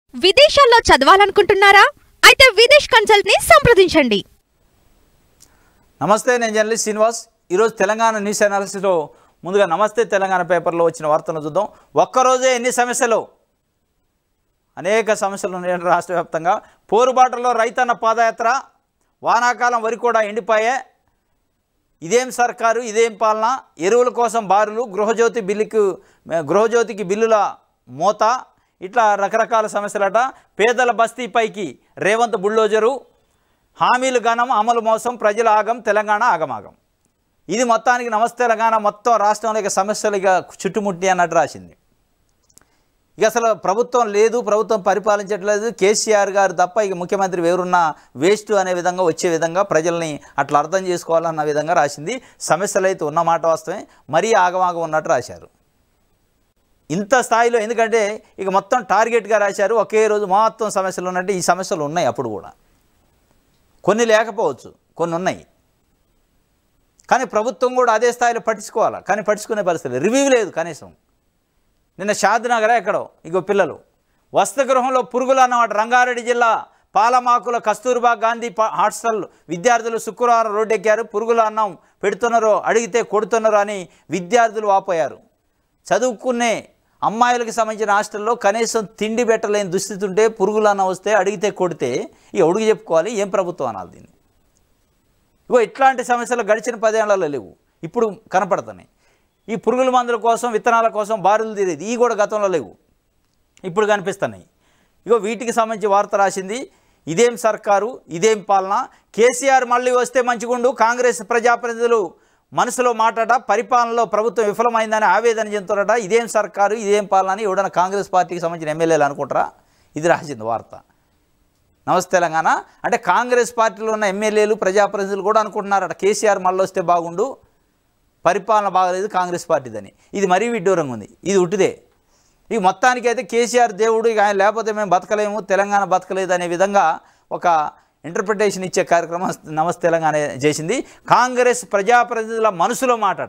విదేశాల్లో చదవాలనుకుంటున్నారా అయితే విదేశ్ కన్సల్ట్ ని సంప్రదించండి నమస్తే నేను జర్నలిస్ట్ శ్రీనివాస్ ఈరోజు తెలంగాణ న్యూస్ అనాలిసిస్లో ముందుగా నమస్తే తెలంగాణ పేపర్లో వచ్చిన వార్తలను చూద్దాం ఒక్కరోజే ఎన్ని సమస్యలు అనేక సమస్యలు ఉన్నాయి రాష్ట్ర వ్యాప్తంగా పోరుబాటలో రైతన్న పాదయాత్ర వానాకాలం వరి కూడా ఎండిపోయే ఇదేం సర్కారు ఇదేం పాలన ఎరువుల కోసం బారులు గృహజ్యోతి బిల్లుకు గృహజ్యోతికి బిల్లుల మోత ఇట్లా రకరకాల సమస్యలట పేదల బస్తీపైకి రేవంత్ బుల్డోజరు హామీలు గణం అమలు మోసం ప్రజల ఆగం తెలంగాణ ఆగమాగం ఇది మొత్తానికి నమస్తే తెలంగాణ మొత్తం రాష్ట్రంలో ఇక సమస్యలు ఇక చుట్టుముట్టి అన్నట్టు రాసింది ఇక అసలు ప్రభుత్వం లేదు ప్రభుత్వం పరిపాలించట్లేదు కేసీఆర్ గారు తప్ప ఇక ముఖ్యమంత్రి ఎవరున్నా వేస్ట్ అనే విధంగా వచ్చే విధంగా ప్రజల్ని అట్లా అర్థం చేసుకోవాలన్న విధంగా రాసింది సమస్యలు అయితే ఉన్న మాట వాస్తవమే మరీ ఆగమాగం ఉన్నట్టు రాశారు ఇంత స్థాయిలో ఎందుకంటే ఇక మొత్తం టార్గెట్గా రాశారు ఒకే రోజు మొత్తం సమస్యలు ఉన్నట్టు ఈ సమస్యలు ఉన్నాయి అప్పుడు కూడా కొన్ని లేకపోవచ్చు కొన్ని ఉన్నాయి కానీ ప్రభుత్వం కూడా అదే స్థాయిలో పట్టించుకోవాలి కానీ పట్టించుకునే పరిస్థితి రివ్యూ లేదు కనీసం నిన్న షాద్నగర్ ఎక్కడో ఇగో పిల్లలు వసతిగృహంలో పురుగులు అన్నమాట రంగారెడ్డి జిల్లా పాలమాకుల కస్తూర్బా గాంధీ పా- హాస్టల్ విద్యార్థులు శుక్రవారం రోడ్డెక్కారు పురుగుల అన్నం పెడుతున్నారో అడిగితే కొడుతున్నారో అని విద్యార్థులు వాపోయారు చదువుకునే అమ్మాయిలకు సంబంధించిన హాస్టల్లో కనీసం తిండి పెట్టలేని దుస్థితి ఉంటే పురుగులు అన్నం వస్తే అడిగితే కొడితే ఇక అడుగు చెప్పుకోవాలి ఏం ప్రభుత్వం అనాలి దీన్ని ఇగో ఇట్లాంటి సమస్యలు గడిచిన పదేళ్లలో లేవు ఇప్పుడు కనపడుతున్నాయి ఈ పురుగుల మందుల కోసం విత్తనాల కోసం బారులు తీరేది ఈ కూడా గతంలో లేవు ఇప్పుడు కనిపిస్తున్నాయి ఇగో వీటికి సంబంధించి వార్త రాసింది ఇదేం సర్కారు ఇదేం పాలన కేసీఆర్ మళ్ళీ వస్తే మంచిగుండు కాంగ్రెస్ ప్రజాప్రతినిధులు మనసులో మాట్లాడ పరిపాలనలో ప్రభుత్వం విఫలమైందని ఆవేదన చెందుతారట ఇదేం సర్కారు ఇదేం పాలన అని ఎవడన్నా కాంగ్రెస్ పార్టీకి సంబంధించిన ఎమ్మెల్యేలు అనుకుంటారా ఇది రాసింది వార్త నమస్తే తెలంగాణ అంటే కాంగ్రెస్ పార్టీలో ఉన్న ఎమ్మెల్యేలు ప్రజాప్రతినిధులు కూడా అనుకుంటున్నారట కేసీఆర్ మళ్ళీ వస్తే బాగుండు పరిపాలన బాగలేదు కాంగ్రెస్ పార్టీదని ఇది మరీ విడ్డూరంగా ఉంది ఇది ఉట్టిదే ఇక మొత్తానికి అయితే కేసీఆర్ దేవుడు ఇక ఆయన లేకపోతే మేము బతకలేము తెలంగాణ బతకలేదు అనే విధంగా ఒక ఇంటర్ప్రిటేషన్ ఇచ్చే కార్యక్రమం నమస్తే తెలంగాణ చేసింది కాంగ్రెస్ ప్రజాప్రతినిధుల మనసులో మాటట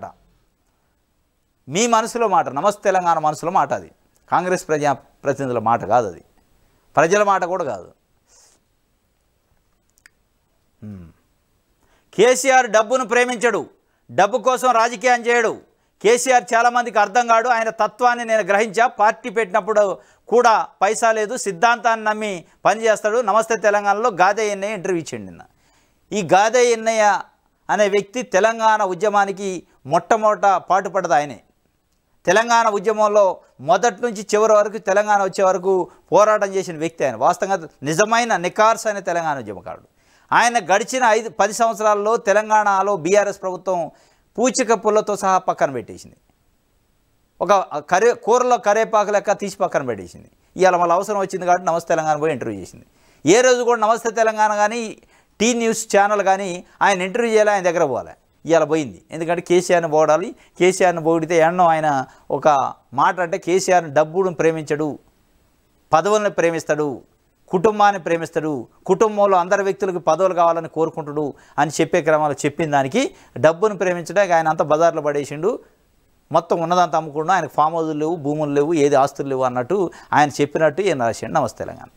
మీ మనసులో మాట నమస్తే తెలంగాణ మనసులో మాట అది కాంగ్రెస్ ప్రజాప్రతినిధుల మాట కాదు అది ప్రజల మాట కూడా కాదు కేసీఆర్ డబ్బును ప్రేమించడు డబ్బు కోసం రాజకీయం చేయడు కేసీఆర్ చాలామందికి అర్థం కాడు ఆయన తత్వాన్ని నేను గ్రహించా పార్టీ పెట్టినప్పుడు కూడా పైసా లేదు సిద్ధాంతాన్ని నమ్మి పనిచేస్తాడు నమస్తే తెలంగాణలో గాదే ఎన్నయ్య ఇంటర్వ్యూ ఇచ్చిండు నిన్న ఈ గాదే ఎన్నయ్య అనే వ్యక్తి తెలంగాణ ఉద్యమానికి మొట్టమొదట పాటుపడ్డది ఆయనే తెలంగాణ ఉద్యమంలో మొదటి నుంచి చివరి వరకు తెలంగాణ వచ్చే వరకు పోరాటం చేసిన వ్యక్తి ఆయన వాస్తవంగా నిజమైన నికార్స్ అయిన తెలంగాణ ఉద్యమకారుడు ఆయన గడిచిన ఐదు పది సంవత్సరాల్లో తెలంగాణలో బీఆర్ఎస్ ప్రభుత్వం పూచిక పుల్లతో సహా పక్కన పెట్టేసింది ఒక కరే కూరలో కరేపాకు లెక్క తీసి పక్కన పెట్టేసింది ఇవాళ మళ్ళీ అవసరం వచ్చింది కాబట్టి నమస్తే తెలంగాణ పోయి ఇంటర్వ్యూ చేసింది ఏ రోజు కూడా నమస్తే తెలంగాణ కానీ టీ న్యూస్ ఛానల్ కానీ ఆయన ఇంటర్వ్యూ చేయాలి ఆయన దగ్గర పోవాలి ఇవాళ పోయింది ఎందుకంటే కేసీఆర్ని పోడాలి కేసీఆర్ని పోడితే ఎన్నో ఆయన ఒక మాట అంటే కేసీఆర్ని డబ్బును ప్రేమించడు పదవులను ప్రేమిస్తాడు కుటుంబాన్ని ప్రేమిస్తాడు కుటుంబంలో అందరి వ్యక్తులకు పదవులు కావాలని కోరుకుంటాడు అని చెప్పే క్రమంలో చెప్పిన దానికి డబ్బును ప్రేమించడానికి ఆయన అంతా బజార్లో పడేసిండు మొత్తం ఉన్నదంతా అమ్ముకుండా ఆయనకు ఫామ్ హౌజులు లేవు భూములు లేవు ఏది ఆస్తులు లేవు అన్నట్టు ఆయన చెప్పినట్టు ఈయన రాసిండు నమస్తే తెలంగాణ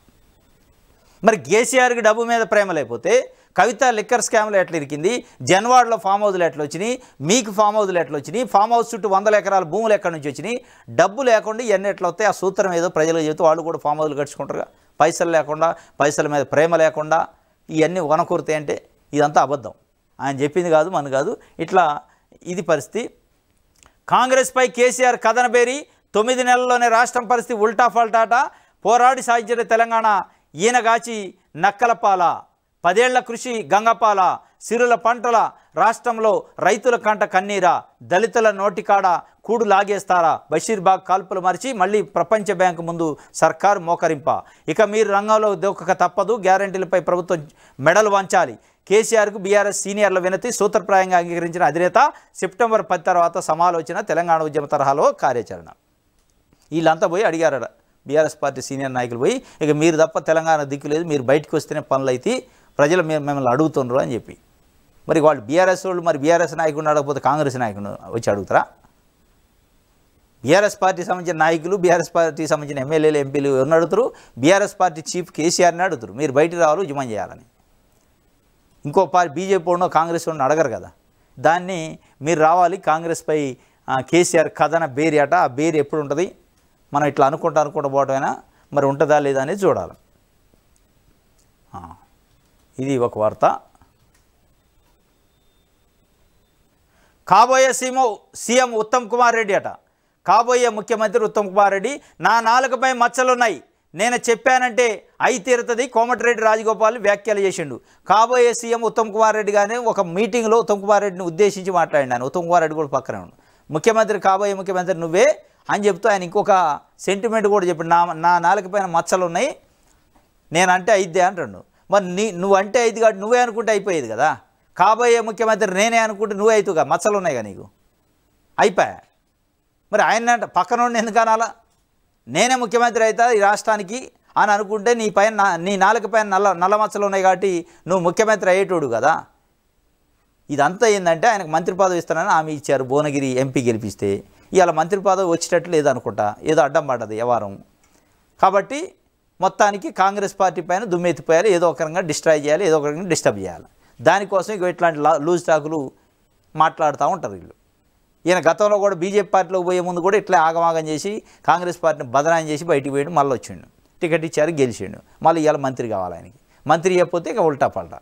మరి కేసీఆర్కి డబ్బు మీద ప్రేమ లేకపోతే కవిత లిక్కర్ స్కామ్లో ఎట్లా ఇరికింది జన్వాడలో ఫామ్ హౌస్లు ఎట్లా వచ్చినాయి మీకు ఫామ్ హౌస్లు ఎట్లా వచ్చినాయి ఫామ్ హౌస్ చుట్టూ వందల ఎకరాల భూములు ఎక్కడి నుంచి వచ్చినాయి డబ్బు లేకుండా ఇవన్నీ ఎట్లా వస్తాయి ఆ సూత్రం ఏదో ప్రజలకు చెబుతూ వాళ్ళు కూడా ఫామ్ హౌస్లు కట్టుకుంటారుగా పైసలు లేకుండా పైసల మీద ప్రేమ లేకుండా ఇవన్నీ వనకూరుతాయి అంటే ఇదంతా అబద్ధం ఆయన చెప్పింది కాదు మన కాదు ఇట్లా ఇది పరిస్థితి కాంగ్రెస్పై కేసీఆర్ కథనబేరి తొమ్మిది నెలల్లోనే రాష్ట్రం పరిస్థితి ఉల్టా ఫల్టాట పోరాడి సాధించిన తెలంగాణ ఈయనగాచి నక్కలపాల పదేళ్ల కృషి గంగపాల సిరుల పంటల రాష్ట్రంలో రైతుల కంట కన్నీరా దళితుల నోటికాడ కూడు లాగేస్తారా బషీర్బాగ్ కాల్పులు మరిచి మళ్ళీ ప్రపంచ బ్యాంకు ముందు సర్కారు మోకరింప ఇక మీరు రంగంలో దొక్కక తప్పదు గ్యారంటీలపై ప్రభుత్వం మెడలు వంచాలి కేసీఆర్కు బీఆర్ఎస్ సీనియర్ల వినతి సూత్రప్రాయంగా అంగీకరించిన అధినేత సెప్టెంబర్ పది తర్వాత సమాలోచన తెలంగాణ ఉద్యమ తరహాలో కార్యాచరణ వీళ్ళంతా పోయి అడిగారట బీఆర్ఎస్ పార్టీ సీనియర్ నాయకులు పోయి ఇక మీరు తప్ప తెలంగాణ దిక్కు లేదు మీరు బయటకు వస్తేనే పనులు అయితే ప్రజలు మేము మిమ్మల్ని అడుగుతున్నారు అని చెప్పి మరి వాళ్ళు బీఆర్ఎస్ వాళ్ళు మరి బీఆర్ఎస్ నాయకుడిని అడగకపోతే కాంగ్రెస్ నాయకుడు వచ్చి అడుగుతారా బీఆర్ఎస్ పార్టీ సంబంధించిన నాయకులు బీఆర్ఎస్ పార్టీ సంబంధించిన ఎమ్మెల్యేలు ఎంపీలు ఎవరిని అడుగుతారు బీఆర్ఎస్ పార్టీ చీఫ్ కేసీఆర్ని అడుగుతారు మీరు బయటికి రావాలి ఉద్యమం చేయాలని ఇంకో పార్టీ బీజేపీ ఉన్నో కాంగ్రెస్ ఉన్న అడగరు కదా దాన్ని మీరు రావాలి కాంగ్రెస్పై ఆ, కేసీఆర్ కథన బేరి అట ఆ బేరి ఎప్పుడు ఉంటుంది మనం ఇట్లా అనుకుంటా అనుకుంటా పోవటమైనా మరి ఉంటుందా లేదా అనేది చూడాలి ఆ, ఇది ఒక వార్త కాబోయే సీఎం సీఎం ఉత్తమ్ కుమార్ రెడ్డి అట కాబోయే ముఖ్యమంత్రి ఉత్తమ్ కుమార్ రెడ్డి నా నాలుకపై మచ్చలున్నాయి నేను చెప్పానంటే అయి తీరుతుంది కోమటిరెడ్డి రాజగోపాల్ వ్యాఖ్యలు చేసిండు కాబోయే సీఎం ఉత్తమ్ కుమార్ రెడ్డి గానే ఒక మీటింగ్లో ఉత్తమ్ కుమార్ రెడ్డిని ఉద్దేశించి మాట్లాడినాను ఉత్తమ్ కుమార్ రెడ్డి కూడా పక్కనే ఉండు ముఖ్యమంత్రి కాబోయే ముఖ్యమంత్రి నువ్వే అని చెప్తూ ఆయన ఇంకొక సెంటిమెంట్ కూడా చెప్పాడు నా నా నాలుకపైన మచ్చలు ఉన్నాయి నేనంటే అయిద్దే అంటుండు మరి నీ నువ్వు అంటే అయింది కాబట్టి నువ్వే అనుకుంటే అయిపోయేది కదా కాబోయే ముఖ్యమంత్రి నేనే అనుకుంటే నువ్వే అవుతుగా మచ్చలు ఉన్నాయిగా నీకు అయిపోయా మరి ఆయన అంట పక్కన ఉండి ఎందుకు అనాలా నేనే ముఖ్యమంత్రి అవుతా ఈ రాష్ట్రానికి అని అనుకుంటే నీ పైన నా- నీ నాలుక పైన నల్ల నల్ల మచ్చలు ఉన్నాయి కాబట్టి నువ్వు ముఖ్యమంత్రి అయ్యేటోడు కదా ఇదంతా ఏంటంటే ఆయనకు మంత్రి పదవి ఇస్తానని హామీ ఇచ్చారు భువనగిరి ఎంపీ గెలిపిస్తే ఇవాళ మంత్రి పదవి వచ్చేటట్లు లేదనుకుంటా ఏదో అడ్డం పడ్డది వ్యవహారం కాబట్టి మొత్తానికి కాంగ్రెస్ పార్టీ పైన దుమ్మెత్తిపోయాలి ఏదో ఒక రకంగా డిస్ట్రాయ్ చేయాలి ఏదో ఒక రకంగా డిస్టర్బ్ చేయాలి దానికోసం ఇక ఇట్లాంటి లా- లూజ్ టాకులు మాట్లాడుతూ ఉంటారు వీళ్ళు ఈయన గతంలో కూడా బీజేపీ పార్టీలోకి పోయే ముందు కూడా ఇట్లా ఆగమాగం చేసి కాంగ్రెస్ పార్టీని బదనాయం చేసి బయటికి పోయాడు మళ్ళీ వచ్చిండు టికెట్ ఇచ్చారు గెలిచిండు మళ్ళీ ఇవాళ మంత్రి కావాలి ఆయనకి మంత్రి చెప్పితే ఇక ఉల్టా పల్టా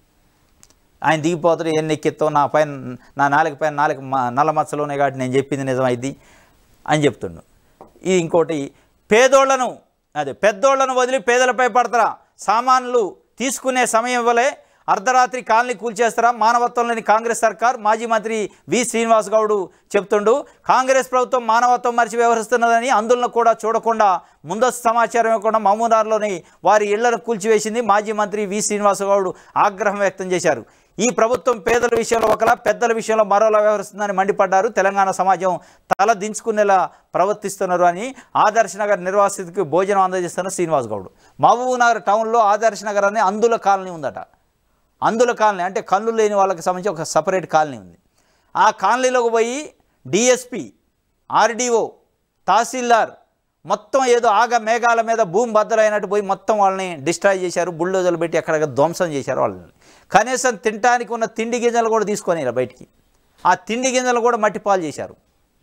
ఆయన దిగిపోతాడు ఎన్ని ఎక్కిస్తావు నా పైన నా నాలుగు పైన నాలుగు మ- నల్ల మచ్చలు ఉన్నాయి కాబట్టి నేను చెప్పింది నిజమైంది అని చెప్తుండు ఇది ఇంకోటి పేదోళ్లను అదే పెద్దోళ్లను వదిలి పేదలపై పడతారా సామాన్లు తీసుకునే సమయం ఇవ్వలే అర్ధరాత్రి కాలనీ కూల్చేస్తారా మానవత్వం లేని కాంగ్రెస్ సర్కార్ మాజీ మంత్రి వి శ్రీనివాస్ గౌడ్ చెప్తుండు కాంగ్రెస్ ప్రభుత్వం మానవత్వం మరిచి వ్యవహరిస్తున్నదని అందులను కూడా చూడకుండా ముందస్తు సమాచారం ఇవ్వకుండా మహమూనార్లోని వారి ఇళ్లను కూల్చివేసింది మాజీ మంత్రి వి శ్రీనివాస్ గౌడ్ ఆగ్రహం వ్యక్తం చేశారు ఈ ప్రభుత్వం పేదల విషయంలో ఒకలా పెద్దల విషయంలో మరోలా వ్యవహరిస్తుందని మండిపడ్డారు తెలంగాణ సమాజం తల దించుకునేలా ప్రవర్తిస్తున్నారు అని ఆదర్శ్ నగర్ నిర్వాసితులకు భోజనం అందజేస్తున్న శ్రీనివాస్ గౌడ్ మహబూబ్ నగర్ టౌన్లో ఆదర్శ్ నగర్ అనే అందుల కాలనీ ఉందట అందుల కాలనీ అంటే కళ్ళు లేని వాళ్ళకి సంబంధించి ఒక సపరేట్ కాలనీ ఉంది ఆ కాలనీలోకి పోయి డిఎస్పి ఆర్డీఓ తహసీల్దార్ మొత్తం ఏదో ఆగ మేఘాల మీద భూమి బద్దలైనట్టు పోయి మొత్తం వాళ్ళని డిస్ట్రాయ్ చేశారు బుల్డోజర్లు పెట్టి అక్కడ ధ్వంసం చేశారు వాళ్ళని కనీసం తినటానికి ఉన్న తిండి గింజలు కూడా తీసుకొని ఇలా బయటికి ఆ తిండి గింజలు కూడా మట్టిపాలు చేశారు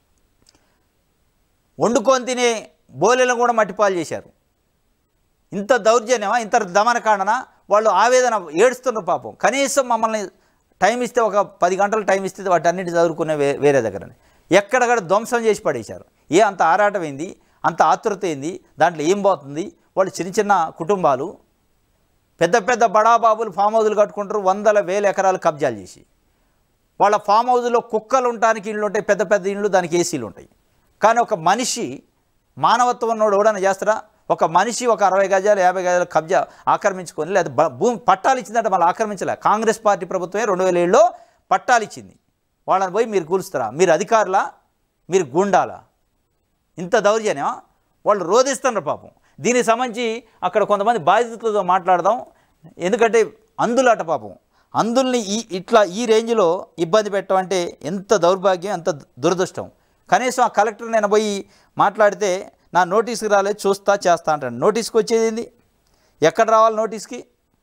వండుకొని తినే బోలెలను కూడా మట్టిపాలు చేశారు ఇంత దౌర్జన్యమా ఇంత దమనకాండనా వాళ్ళు ఆవేదన ఏడుస్తున్నారు పాపం కనీసం మమ్మల్ని టైం ఇస్తే ఒక పది గంటలు టైం ఇస్తే వాటి అన్నిటి చదువుకునే వే వేరే దగ్గరని ఎక్కడక్కడ ధ్వంసం చేసి పడేశారు ఏ అంత ఆరాటం ఏంది అంత ఆతృత ఏంది దాంట్లో ఏం పోతుంది వాళ్ళు చిన్న చిన్న కుటుంబాలు పెద్ద పెద్ద బడాబాబులు ఫామ్ హౌజులు కట్టుకుంటారు వందల వేల ఎకరాలు కబ్జాలు చేసి వాళ్ళ ఫామ్ హౌస్లో కుక్కలు ఉండటానికి ఇళ్ళు ఉంటాయి పెద్ద పెద్ద ఇళ్ళు దానికి ఏసీలు ఉంటాయి కానీ ఒక మనిషి మానవత్వం ఉన్నోడు ఎవడన్నా చేస్తారా ఒక మనిషి ఒక అరవై గజాలు యాభై గజాలు కబ్జా ఆక్రమించుకొని లేదా బ- భూమి పట్టాలు ఇచ్చిందంటే మళ్ళీ ఆక్రమించలే కాంగ్రెస్ పార్టీ ప్రభుత్వమే రెండు వేల ఏడులో పట్టాలు ఇచ్చింది వాళ్ళని పోయి మీరు కూలుస్తారా మీరు అధికారులా మీరు గుండాలా ఇంత దౌర్జన్యమా వాళ్ళు రోధిస్తున్నారు పాపం దీనికి సంబంధించి అక్కడ కొంతమంది బాధితులతో మాట్లాడదాం ఎందుకంటే అందులట పాపం అందుల్ని ఈ ఇట్లా ఈ రేంజ్లో ఇబ్బంది పెట్టమంటే ఎంత దౌర్భాగ్యం ఎంత దురదృష్టం కనీసం ఆ కలెక్టర్ నేను పోయి మాట్లాడితే నా నోటీస్కి రాలేదు చూస్తా చేస్తా అంటాడు నోటీస్కి వచ్చేది ఏంది ఎక్కడ రావాలి నోటీస్కి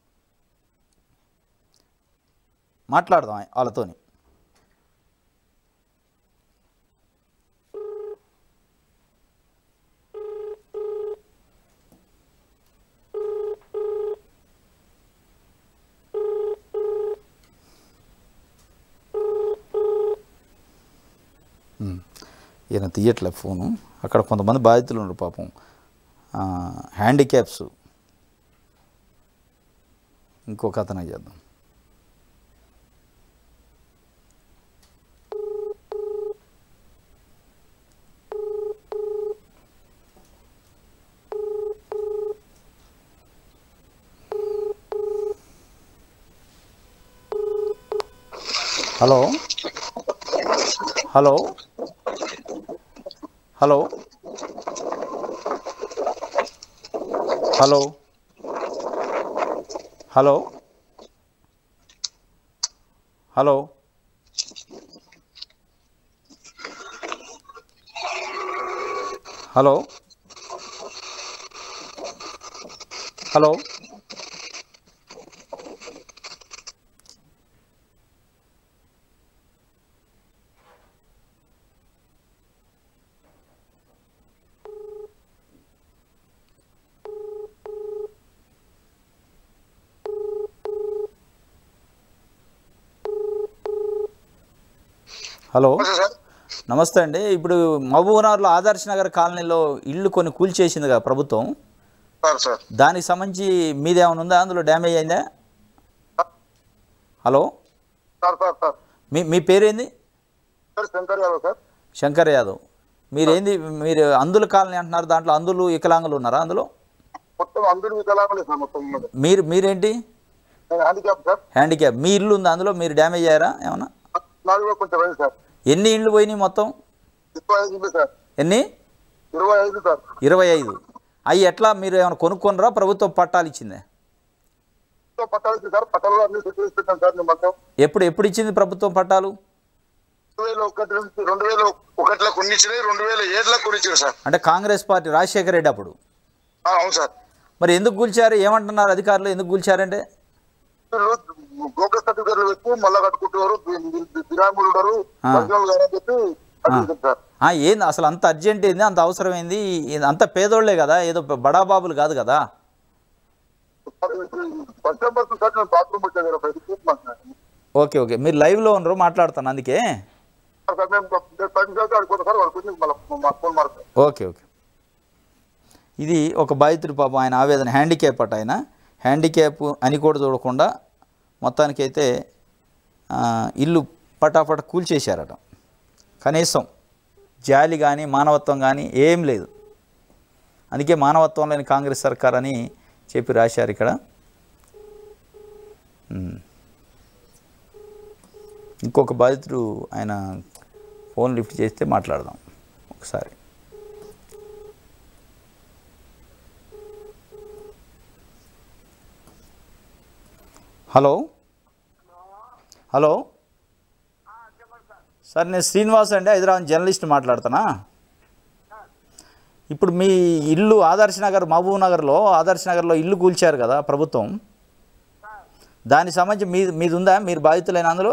మాట్లాడదాం వాళ్ళతోని ఈయన తీయట్లే ఫోను అక్కడ కొంతమంది బాధితులు ఉన్నారు పాపం ఆ, హ్యాండిక్యాప్స్ ఇంకొక అతనికి చేద్దాం hello hello hello hello hello hello hello hello hello నమస్తే సార్ నమస్తే అండి ఇప్పుడు మహబూబ్నగర్లో ఆదర్శ్ నగర్ కాలనీలో ఇల్లు కొన్ని కూల్చేసింది కదా ప్రభుత్వం సార్ సార్ దానికి సంబంధించి మీదేమైనా ఉందా అందులో డ్యామేజ్ అయిందా హలో సార్ సార్ సార్ మీ మీ పేరేంది సార్ శంకర్ యాదవ్ సార్ శంకర్ యాదవ్ మీరేంది మీరు అందుల కాలనీ అంటున్నారు దాంట్లో అందులు వికలాంగులు ఉన్నారా అందులో మొత్తం అందరూ వికలాంగులే సార్ మొత్తం ఉన్నది మీరు మీరేంటి నేను హ్యాండిక్యాప్ సార్ హ్యాండిక్యాప్ మీ ఇల్లు ఉంది అందులో మీరు డ్యామేజ్ అయ్యారా ఏమన్నా నాది కూడా కొంచెం అయింది సార్ ఎన్ని ఇళ్ళు పోయినాయి మొత్తం ఇరవై ఐదు ఉంది సార్ ఎన్ని ఇరవై ఐదు సార్ ఇరవై ఐదు అవి ఎట్లా మీరు ఏమైనా కొనుక్కొనరా ప్రభుత్వం పట్టాలు ఇచ్చిందే ఇంకో పట్టాలు ఇచ్చింది సార్ పట్టాలు అన్ని సెట్ చేసి పెట్టాను సార్ నేను మొత్తం ఎప్పుడు ఎప్పుడు ఇచ్చింది ప్రభుత్వం పట్టాలు రెండు వేల ఒకటి నుంచి రెండు వేల ఒకటిలో కొన్ని ఇచ్చినాయి రెండు వేల ఏడులో కొన్ని ఇచ్చినాయి సార్ అంటే కాంగ్రెస్ పార్టీ రాజశేఖర రెడ్డి అప్పుడు ఆ, అవును సార్ మరి ఎందుకు కూల్చారు ఏమంటున్నారు అధికారులు ఎందుకు కూల్చారంటే వీళ్ళు గోక సర్టిఫికెట్లు పెట్టి మళ్ళా కట్టుకుంటున్నారు దిరాములు ఉన్నారు ఆ. వర్గాలు కాదని చెప్పి కట్టించారు సార్ ఆ, ఏంది అసలు అంత అర్జెంట్ ఏంది అంత అవసరం ఏంది ఇది అంత పేదోళ్లే కదా ఏదో బడాబాబులు కాదు కదా ఫస్ట్ నెంబర్ సార్ నేను బాత్రూమ్ వచ్చాను కదా ప్రతి చూస్తున్నాను ఓకే ఓకే మీరు లైవ్లో ఉన్నారు మాట్లాడుతాను అందుకే సార్ మేము టైం చేస్తే ఆడుకోండి సార్ వాళ్ళు కొంచెం మళ్ళీ మా ఫోన్ మారుతారు ఓకే ఓకే ఇది ఒక బాధితుడు పాపం ఆయన ఆవేదన హ్యాండిక్యాప్ అట ఆయన హ్యాండిక్యాప్ అని కూడా చూడకుండా మొత్తానికైతే ఆ, ఇల్లు పటాపట కూల్చేశారట కనీసం జాలి కానీ మానవత్వం కానీ ఏం లేదు అందుకే మానవత్వం లేని కాంగ్రెస్ సర్కార్ అని చెప్పి రాశారు ఇక్కడ ఉమ్. ఇంకొక బాధితుడు ఆయన ఫోన్ లిఫ్ట్ చేస్తే మాట్లాడదాం ఒకసారి హలో హలో సార్ నేను శ్రీనివాస్ అండి హైదరాబాద్ జర్నలిస్ట్ మాట్లాడుతున్నా ఇప్పుడు మీ ఇల్లు ఆదర్శ్ నగర్ మహబూబ్ నగర్లో ఆదర్శ్ నగర్లో ఇల్లు కూల్చారు కదా ప్రభుత్వం దానికి సంబంధించి మీ మీది ఉందా మీరు బాధితులైన అందులో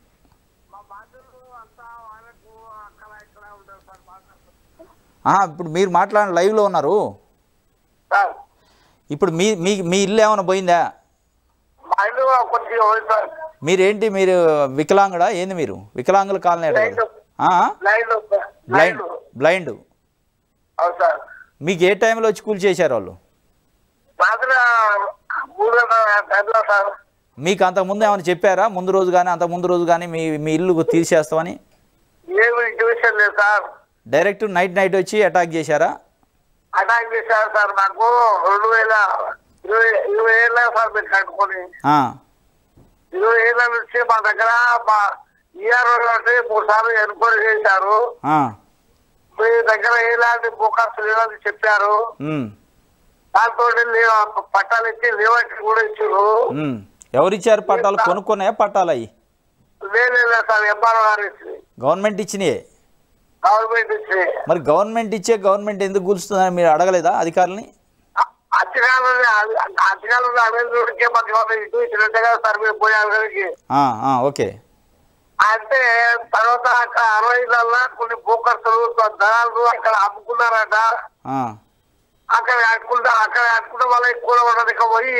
ఆహా, ఇప్పుడు మీరు మాట్లాడిన లైవ్లో ఉన్నారు సార్ ఇప్పుడు మీ మీ మీ ఇల్లు ఏమైనా పోయిందా మా ఇల్లు కొద్దిగా పోయింది సార్ మీరేంటి మీరు వికలాంగుడా ఏంది మీరు వికలాంగుల కాలనీ అట కదా? ఆ? లైన్ బ్లైండ్ బ్లైండ్ అవును సార్ మీకు ఏ టైంలో వచ్చి కూల్ చేశారు వాళ్ళు రాత్రి మూడు గంటల టైంలో సార్ మీకు అంతకుముందు ఏమైనా చెప్పారా ముందు రోజు కానీ అంతకు ముందు రోజు కానీ మీ మీ ఇల్లు తీసేస్తామని ఏమి ఇంటివిషన్ లేదు సార్ డైరెక్ట్ నైట్ నైట్ వచ్చి అటాక్ చేశారా అటాక్ చేశారు సార్ నాకు రెండు వేల ఇరవై ఇరవై ఏళ్ళ సార్ మీరు కట్టుకొని ఆ, ఇరవై ఏళ్ళ నుంచి మా దగ్గర మా ఈఆర్ అంటే మూడు సార్లు ఎన్క్వైరీ చేశారు ఆ, మీ దగ్గర ఎలాంటి బుకాస్ లేదని చెప్పారు ఉమ్, దాంతో పట్టాలు ఇచ్చి లేవట్టి కూడా ఇచ్చారు ఉమ్. ఎవరిచ్చారు పట్టాలు కొనుక్కున్నాయా పట్టాలు అవి లేదు సార్ ఎంఆర్ఓ గారు ఇచ్చి గవర్నమెంట్ ఇచ్చినాయే గవర్నమెంట్ ఇచ్చి మరి గవర్నమెంట్ ఇచ్చే గవర్నమెంట్ ఎందుకు కూల్స్తుందని మీరు అడగలేదా అధికారులని అచ్చగాలని అచ్చగాలని అభివృద్ధికి మాకు ఏమైనా ఇటు ఇచ్చినట్టే కదా సార్ మేము పోయే అభివృద్ధికి ఆ, ఆ, ఓకే అంటే తర్వాత అక్కడ అరవై నెలల కొన్ని బోకర్సులు దళాలు అక్కడ అమ్ముకున్నారట ఆ, అక్కడ అట్టుకుంటా అక్కడ అట్టుకుంటే వాళ్ళకి కూర ఉండడానికి పోయి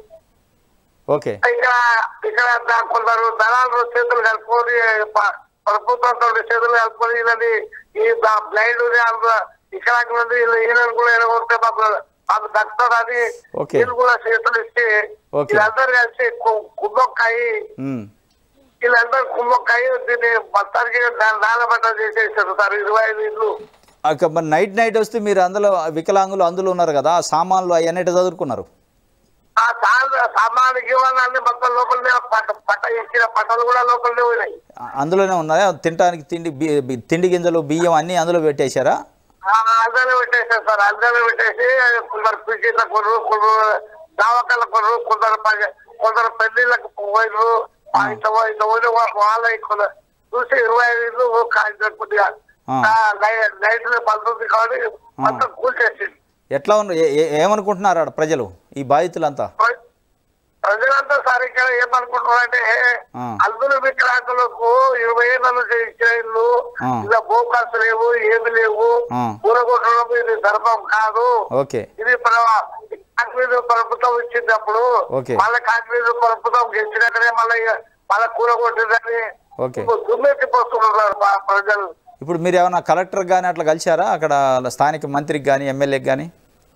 ఓకే ఇక్కడ ఇక్కడ ద- కొందరు దళాలు చేతులు కలుపుకొని ప- ప్రభుత్వంతో చేతులు కలుపుకొని వీళ్ళని ఈ బ్లైండ్ ఇక్కడ ఈయనను కూడా ఎనగొడితే మాకు మాకు దక్కుతుందని ఓకే. వీళ్ళు కూడా చేతులు ఇచ్చి ఓకే. వీళ్ళందరూ కలిసి కు- కుమ్మక్కాయి ఉమ్. వీళ్ళందరూ కుమ్మక్కాయి దీన్ని మొత్తానికి నానబట్ట చేసేసారు సార్ ఇరవై ఐదు ఇల్లు అక్క మరి నైట్ నైట్ వస్తే మీరు అందులో వికలాంగులు అందులో ఉన్నారు కదా ఆ సామాన్లు అవన్నీ చదువుకున్నారు ఆ సార్ సామానికి ఇవ్వాలని మొత్తం లోపలనే పట్ట పట్ట ఇచ్చిన పట్టలు కూడా లోపలనే ఉన్నాయి ఆ- అందులోనే ఉన్నాయా తినడానికి తిండి బి- బి- తిండి గింజలు బియ్యం అన్నీ అందులో పెట్టేశారా ఆ, అందరూ పెట్టేసారు సార్ అందరూ పెట్టేసి కొందరు పిచ్చిళ్ళ కొనరు కొందరు దావకాల కొనరు కొందరు పగ- కొందరు పెళ్లిళ్ళకు పోయినరు ఆ, ఇంత పో- ఇంత పోయిన వా- వాళ్ళ కొందరు చూసి ఇరవై ఐదు ఇల్లు కాగితం కొద్దిగా ఆ. ఆ, నై- నైట్ పంతుంది కాబట్టి మొత్తం కూల్చేసింది ఎట్లా ఉన్న ఏ- ఏ- ఏమనుకుంటున్నారు ఆడ ప్రజలు ఈ బాధితులంతా ప్ర- ప్రజలంతా సరిగ్గా ఏమనుకుంటున్నారంటే ఆ. అల్లులు వికలాంగులకు ఇరవై ఏళ్ళ నుంచి ఇచ్చిన ఇల్లు ఆ. ఇలా బోకాసు లేవు ఏమి లేవు ఆ. కూరగొట్టడం ఇది ధర్మం కాదు ఓకే ఇది ప్ర- కాంగ్రెస్ ప్రభుత్వం ఇచ్చినప్పుడు ఓకే. మళ్ళీ కాంగ్రెస్ ప్రభుత్వం గెలిచినాకనే మళ్ళీ మళ్ళీ కూరగొట్టిందని ఓకే. దుమ్మెత్తి పోస్తున్నారు మా ప్రజలు ఇప్పుడు మీరు ఏమైనా కలెక్టర్ కానీ అట్లా కలిశారా అక్కడ స్థానిక మంత్రికి కానీ ఎమ్మెల్యేకి కానీ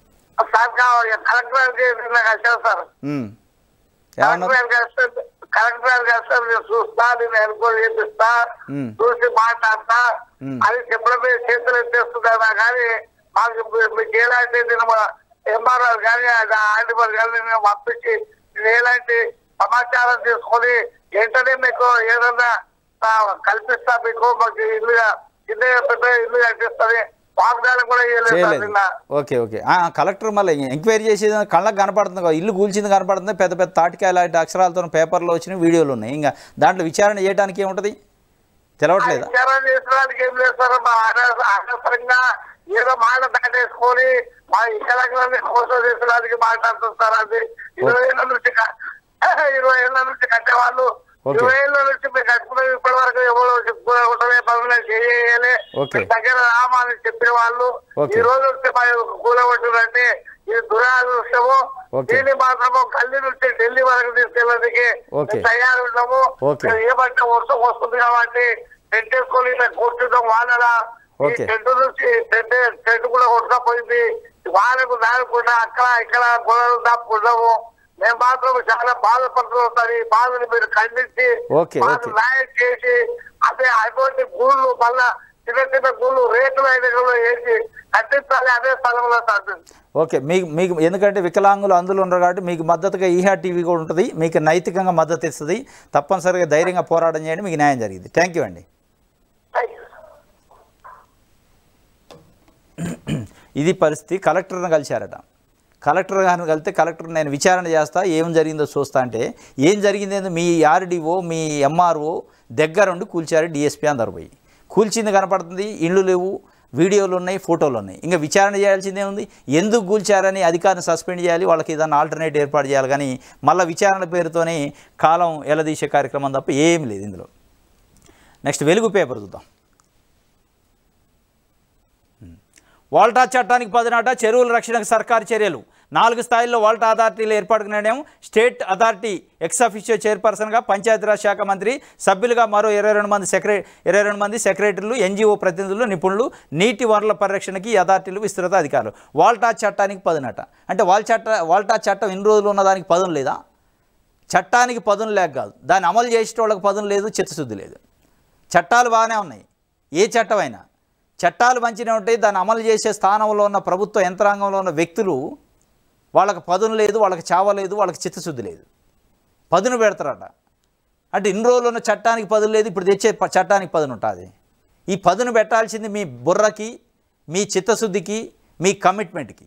సార్ కలెక్టర్ కలిసాను సార్ ఉమ్. ఏమన్నారు కలెక్టర్ కలిస్తే కలెక్టర్ కలిస్తే నేను చూస్తా నేను ఎన్క్వైరీ చేపిస్తా ఉమ్. చూసి మాట్లాడతా ఉమ్. అది చెప్పడమే చేతులు ఎత్తేస్తుందా కానీ మాకు ఇప్పుడు మీకు ఎలాంటి నేను ఎంఆర్ఆర్ కానీ ఆర్డిబర్ కానీ నేను పంపించి నేను ఎలాంటి సమాచారం తీసుకొని వెంటనే మీకు ఏదన్నా ఆ, కల్పిస్తా మీకు మాకు ఇల్లు చిన్న పెద్ద ఇల్లు కట్టిస్తుంది వాగ్దానం కూడా ఇవ్వలేదు సార్ చేయలేదు నిన్న ఓకే ఓకే ఆ, కలెక్టర్ మళ్ళీ ఎంక్వైరీ చేసేది కళ్ళకు కనపడుతుంది కదా, ఇల్లు కూల్చింది కనపడుతుంది పెద్ద పెద్ద తాటికాయ లాంటి అక్షరాలతో పేపర్లో వచ్చిన వీడియోలు ఉన్నాయి ఇంకా దాంట్లో విచారణ చేయడానికి ఏముంటుంది తెలవట్లేదా విచారణ చేసడానికి ఏం లేదు సార్ మా ఆన- అనవసరంగా ఏదో మాట దాటేసుకొని మా ఇకలంగాన్ని మోసం చేసడానికి మాట్లాడుతుంది సార్ అది ఇరవై ఏళ్ళ నుంచి క- ఇరవై ఏళ్ళ నుంచి కట్టేవాళ్ళు ఓకే. ఇరవై ఏళ్ళ నుంచి మీరు కట్టుకున్న ఇప్పటి వరకు ఎవరో చెప్పుకోవడమే పనులు చేయాలి ఓకే. మీ దగ్గర రామాని చెప్పేవాళ్ళు ఓకే. ఈ రోజు వచ్చి మా కూలగొట్టిందంటే ఇది దురాదృష్టము ఓకే. దీన్ని మాత్రము కల్లి నుంచి ఢిల్లీ వరకు తీసుకెళ్ళడానికి ఓకే. మేము తయారు ఉన్నాము ఓకే. మేము ఏమంటే వర్షం వస్తుంది కాబట్టి టెంట్ వేసుకొని ఇలా కూర్చుంటాం వానలా ఈ ఓకే. టెంట్ నుంచి టెంట్ టెంట్ కూడా కొట్టుకపోయింది వానకు దాడకుండా అక్కడ ఇక్కడ గొడవలు దాపుకున్నాము మేము మాత్రం చాలా బాధపడుతున్నాం ఈ బాధను మీరు ఖండించి ఓకే, మాకు ఓకే. న్యాయం చేసి అదే అటువంటి గూళ్ళు మళ్ళా చిన్న చిన్న గూళ్ళు రేట్లు అయిన వేసి కట్టించాలి అదే స్థలంలో సార్ ఓకే మీకు మీకు ఎందుకంటే వికలాంగులు అందులో ఉన్నారు కాబట్టి మీకు మద్దతుగా ఈహా టీవీ కూడా ఉంటుంది మీకు నైతికంగా మద్దతు ఇస్తుంది తప్పనిసరిగా ధైర్యంగా పోరాటం చేయండి మీకు న్యాయం జరిగింది థ్యాంక్ యూ అండి థ్యాంక్ యూ ఇది పరిస్థితి కలెక్టర్ని కలిశారట కలెక్టర్ గారిని కలిస్తే కలెక్టర్ నేను విచారణ చేస్తా ఏం జరిగిందో చూస్తా అంటే ఏం జరిగింది మీ ఆర్డీఓ మీ ఎంఆర్ఓ దగ్గరుండి కూల్చారు డిఎస్పీ అందరు పోయి కూల్చింది కనపడుతుంది ఇళ్ళు లేవు వీడియోలు ఉన్నాయి ఫోటోలు ఉన్నాయి ఇంకా విచారణ చేయాల్సిందే ఉంది ఎందుకు కూల్చారని అధికారిని సస్పెండ్ చేయాలి వాళ్ళకి ఏదైనా ఆల్టర్నేట్ ఏర్పాటు చేయాలి కానీ మళ్ళీ విచారణ పేరుతోనే కాలం ఎలదీసే కార్యక్రమం తప్ప ఏం లేదు ఇందులో నెక్స్ట్ వెలుగు పేపర్ చూద్దాం వాల్టా చట్టానికి పదినాట చెరువుల రక్షణకు సర్కారు చర్యలు నాలుగు స్థాయిల్లో వాల్టా అథారిటీల ఏర్పాటుకు నిర్ణయం స్టేట్ అథారిటీ ఎక్స్ అఫిషియో చైర్పర్సన్గా పంచాయతీరాజ్ శాఖ మంత్రి సభ్యులుగా మరో ఇరవై రెండు మంది సెక్రట ఇరవై రెండు మంది సెక్రటరీలు ఎన్జిఓ ప్రతినిధులు నిపుణులు నీటి వనరుల పరిరక్షణకి ఈ అథారిటీలు విస్తృత అధికారులు వాల్టా చట్టానికి పదినట అంటే వాల్ చట్ట వాల్టా చట్టం ఎన్ని రోజులు ఉన్నదానికి పదం లేదా చట్టానికి పదును లేక కాదు దాన్ని అమలు చేసే వాళ్ళకి పదును లేదు చిత్తశుద్ధి లేదు చట్టాలు బాగానే ఉన్నాయి ఏ చట్టమైనా చట్టాలు మంచిగా ఉంటాయి దాన్ని అమలు చేసే స్థానంలో ఉన్న ప్రభుత్వ యంత్రాంగంలో ఉన్న వ్యక్తులు వాళ్ళకి పదును లేదు వాళ్ళకి చావ లేదు వాళ్ళకి చిత్తశుద్ధి లేదు పదును పెడతారట అంటే ఇన్ని రోజులు ఉన్న చట్టానికి పదును లేదు ఇప్పుడు తెచ్చే ప- చట్టానికి పదును ఉంటుంది ఈ పదును పెట్టాల్సింది మీ బుర్రకి మీ చిత్తశుద్ధికి మీ కమిట్మెంట్కి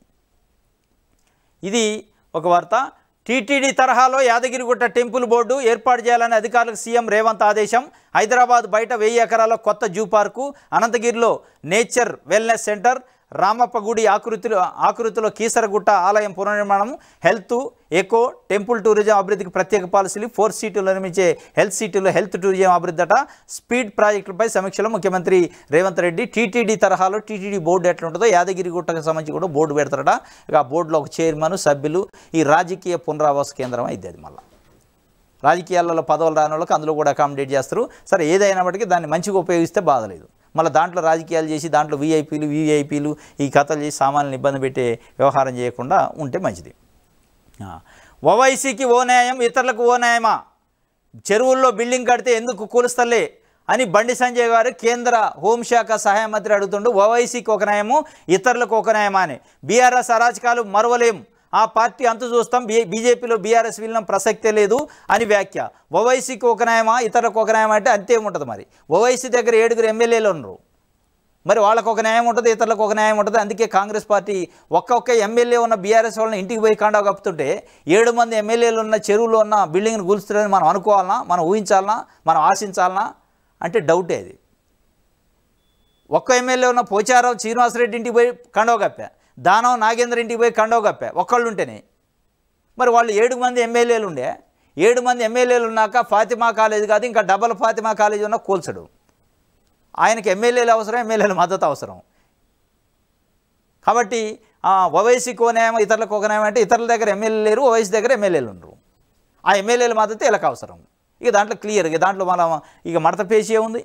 ఇది ఒక వార్త టీటీడీ తరహాలో యాదగిరిగుట్ట టెంపుల్ బోర్డు ఏర్పాటు చేయాలని అధికారులకు సీఎం రేవంత్ ఆదేశం హైదరాబాద్ బయట వెయ్యి ఎకరాల కొత్త జూ పార్కు అనంతగిరిలో నేచర్ వెల్నెస్ సెంటర్ రామప్ప గుడి ఆకృతిలో ఆకృతిలో కీసరగుట్ట ఆలయం పునర్నిర్మాణం హెల్త్ ఎకో టెంపుల్ టూరిజం అభివృద్ధికి ప్రత్యేక పాలసీలు ఫోర్ సీట్లు నిర్మించే హెల్త్ సీటులో హెల్త్ టూరిజం అభివృద్ధి అట స్పీడ్ ప్రాజెక్టులపై సమీక్షలో ముఖ్యమంత్రి రేవంత్ రెడ్డి టీటీడీ తరహాలో టీటీడీ బోర్డు ఎట్లా ఉంటుందో యాదగిరిగుట్టకు సంబంధించి కూడా బోర్డు పెడతారట ఇక ఆ బోర్డులో ఒక చైర్మన్ సభ్యులు ఈ రాజకీయ పునరావాస కేంద్రం అయితే అది మళ్ళీ రాజకీయాలలో పదవులు రాని వాళ్ళకి అందులో కూడా అకామిడేట్ చేస్తారు సరే ఏదైనప్పటికీ దాన్ని మంచిగా ఉపయోగిస్తే బాధలేదు మళ్ళీ దాంట్లో రాజకీయాలు చేసి దాంట్లో వీఐపీలు వీఐపీలు ఈ కథలు చేసి సామాన్యులను ఇబ్బంది పెట్టే వ్యవహారం చేయకుండా ఉంటే మంచిది ఆ, ఓవైసీకి ఓ న్యాయం ఇతరులకు ఓ న్యాయమా చెరువుల్లో బిల్డింగ్ కడితే ఎందుకు కూలుస్తలే అని బండి సంజయ్ గారు కేంద్ర హోంశాఖ సహాయ మంత్రి అడుగుతుండు ఓవైసీకి ఒక న్యాయము ఇతరులకు ఒక న్యాయమా అని బీఆర్ఎస్ అరాచకాలు మరవలేం ఆ పార్టీ అంతు చూస్తాం బీ బీజేపీలో బీఆర్ఎస్ విలీనం ప్రసక్తే లేదు అని వ్యాఖ్య ఓవైసీకి ఒక న్యాయమా ఇతరులకు ఒక న్యాయమా అంటే అంతే ఉంటుంది మరి ఓవైసీ దగ్గర ఏడుగురు ఎమ్మెల్యేలు ఉన్నారు మరి వాళ్ళకు ఒక న్యాయం ఉంటుంది ఇతరులకు ఒక న్యాయం ఉంటుంది అందుకే కాంగ్రెస్ పార్టీ ఒక్క ఒక్క ఎమ్మెల్యే ఉన్న బీఆర్ఎస్ వాళ్ళని ఇంటికి పోయి కాండా కప్పుతుంటే ఏడు మంది ఎమ్మెల్యేలు ఉన్న చెరువులో ఉన్న బిల్డింగ్ని కూల్చుతారని మనం అనుకోవాలనా మనం ఊహించాలనా మనం ఆశించాలనా అంటే డౌటే అది ఒక్క ఎమ్మెల్యే ఉన్న పోచారం శ్రీనివాసరెడ్డి ఇంటికి పోయి కండవ కప్పా దానం నాగేంద్ర ఇంటికి పోయి కండవ కప్పా ఒక్కళ్ళు ఉంటేనే మరి వాళ్ళు ఏడు మంది ఎమ్మెల్యేలు ఉండే ఏడు మంది ఎమ్మెల్యేలు ఉన్నాక ఫాతిమా కాలేజ్ కాదు ఇంకా డబల్ ఫాతిమా కాలేజ్ ఉన్న కూల్చడు ఆయనకి ఎమ్మెల్యేలు అవసరం ఎమ్మెల్యేల మద్దతు అవసరం కాబట్టి ఓవైసీ కోనేమో ఇతరులకు ఒక న్యాయం అంటే ఇతరుల దగ్గర ఎమ్మెల్యే లేరు ఓవైసీ దగ్గర ఎమ్మెల్యేలు ఉండరు ఆ ఎమ్మెల్యేల మద్దతు వీళ్ళకి అవసరం ఇక దాంట్లో క్లియర్ ఇక దాంట్లో మనం ఇక మడత పేసి ఉంది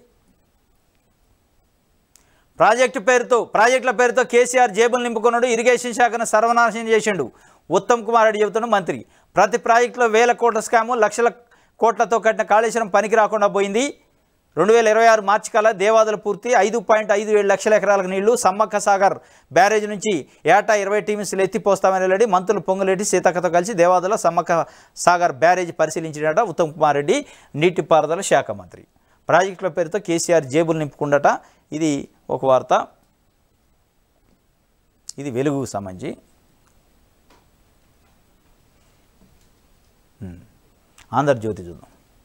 ప్రాజెక్టు పేరుతో ప్రాజెక్టుల పేరుతో కేసీఆర్ జేబులు నింపుకున్నాడు ఇరిగేషన్ శాఖను సర్వనాశనం చేసిండు ఉత్తమ్ కుమార్ రెడ్డి చెబుతున్నాడు మంత్రి ప్రతి ప్రాజెక్టులో వేల కోట్ల స్కాము లక్షల కోట్లతో కట్టిన కాళేశ్వరం పనికి రాకుండా పోయింది రెండు వేల ఇరవై ఆరు మార్చి కల్లా దేవాదులు పూర్తి ఐదు పాయింట్ ఐదు ఏడు లక్షల ఎకరాలకు నీళ్లు సమ్మక్క సాగర్ బ్యారేజ్ నుంచి ఏటా ఇరవై టీమ్స్లు ఎత్తిపోస్తామని వెళ్ళి మంత్రులు పొంగులేటి సీతక్కతో కలిసి దేవాదుల సమ్మక్క సాగర్ బ్యారేజ్ పరిశీలించినట ఉత్తమ్ కుమార్ రెడ్డి నీటిపారుదల శాఖ మంత్రి ప్రాజెక్టుల పేరుతో కేసీఆర్ జేబులు నింపుకుండట ఇది ఒక వార్త ఇది వెలుగుకు సంబంధించి ఉమ్. ఆంధ్రజ్యోతి చూద్దాం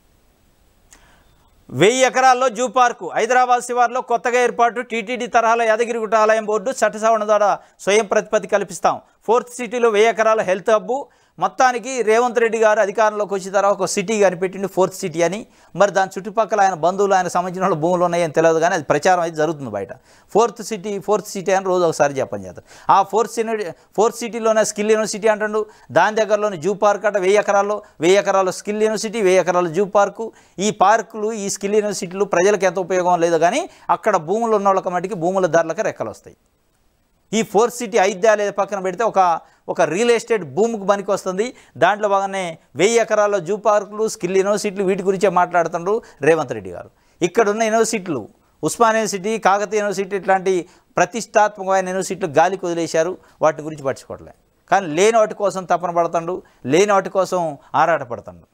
వెయ్యి ఎకరాల్లో జూ పార్కు హైదరాబాద్ శివార్లో కొత్తగా ఏర్పాటు టీటీడీ తరహాలో యాదగిరిగుట్ట ఆలయం బోర్డు చట్టసవరణ ద్వారా స్వయం ప్రతిపత్తి కల్పిస్తాం ఫోర్త్ సిటీలో వెయ్యి ఎకరాల హెల్త్ హబ్బు మొత్తానికి రేవంత్ రెడ్డి గారు అధికారంలోకి వచ్చిన తర్వాత ఒక సిటీ కనిపెట్టింది ఫోర్త్ సిటీ అని మరి దాని చుట్టుపక్కల ఆయన బంధువులు ఆయన సంబంధించిన వాళ్ళు భూములు ఉన్నాయని తెలియదు కానీ అది ప్రచారం అయితే జరుగుతుంది బయట ఫోర్త్ సిటీ ఫోర్త్ సిటీ అని రోజు ఒకసారి చెప్పని చేస్తారు ఆ ఫోర్త్ సిటీ ఫోర్త్ సిటీలోనే స్కిల్ యూనివర్సిటీ అంటుండు దాని దగ్గరలోని జూ పార్క్ అట వెయ్యి ఎకరాల్లో వెయ్యి ఎకరాల్లో స్కిల్ యూనివర్సిటీ వెయ్యి ఎకరాల జూ పార్కు ఈ పార్కులు ఈ స్కిల్ యూనివర్సిటీలు ప్రజలకు ఎంత ఉపయోగం లేదు కానీ అక్కడ భూములు ఉన్న వాళ్ళకి మటుకి భూముల ధరలకు రెక్కలు వస్తాయి ఈ ఫోర్త్ సిటీ ఐద్యాలయ పక్కన పెడితే ఒక ఒక రియల్ ఎస్టేట్ భూమికి పనికి వస్తుంది దాంట్లో బాగానే వెయ్యి ఎకరాల జూ పార్కులు స్కిల్ యూనివర్సిటీలు వీటి గురించే మాట్లాడుతుండ్రు రేవంత్ రెడ్డి గారు ఇక్కడ ఉన్న యూనివర్సిటీలు ఉస్మాన్ యూనివర్సిటీ కాకతీయ యూనివర్సిటీ ఇట్లాంటి ప్రతిష్టాత్మకమైన యూనివర్సిటీలు గాలికి వదిలేశారు వాటి గురించి పట్టించుకోవట్లే కానీ లేని వాటి కోసం తపన పడుతుండు లేని వాటి కోసం ఆరాటపడుతుండు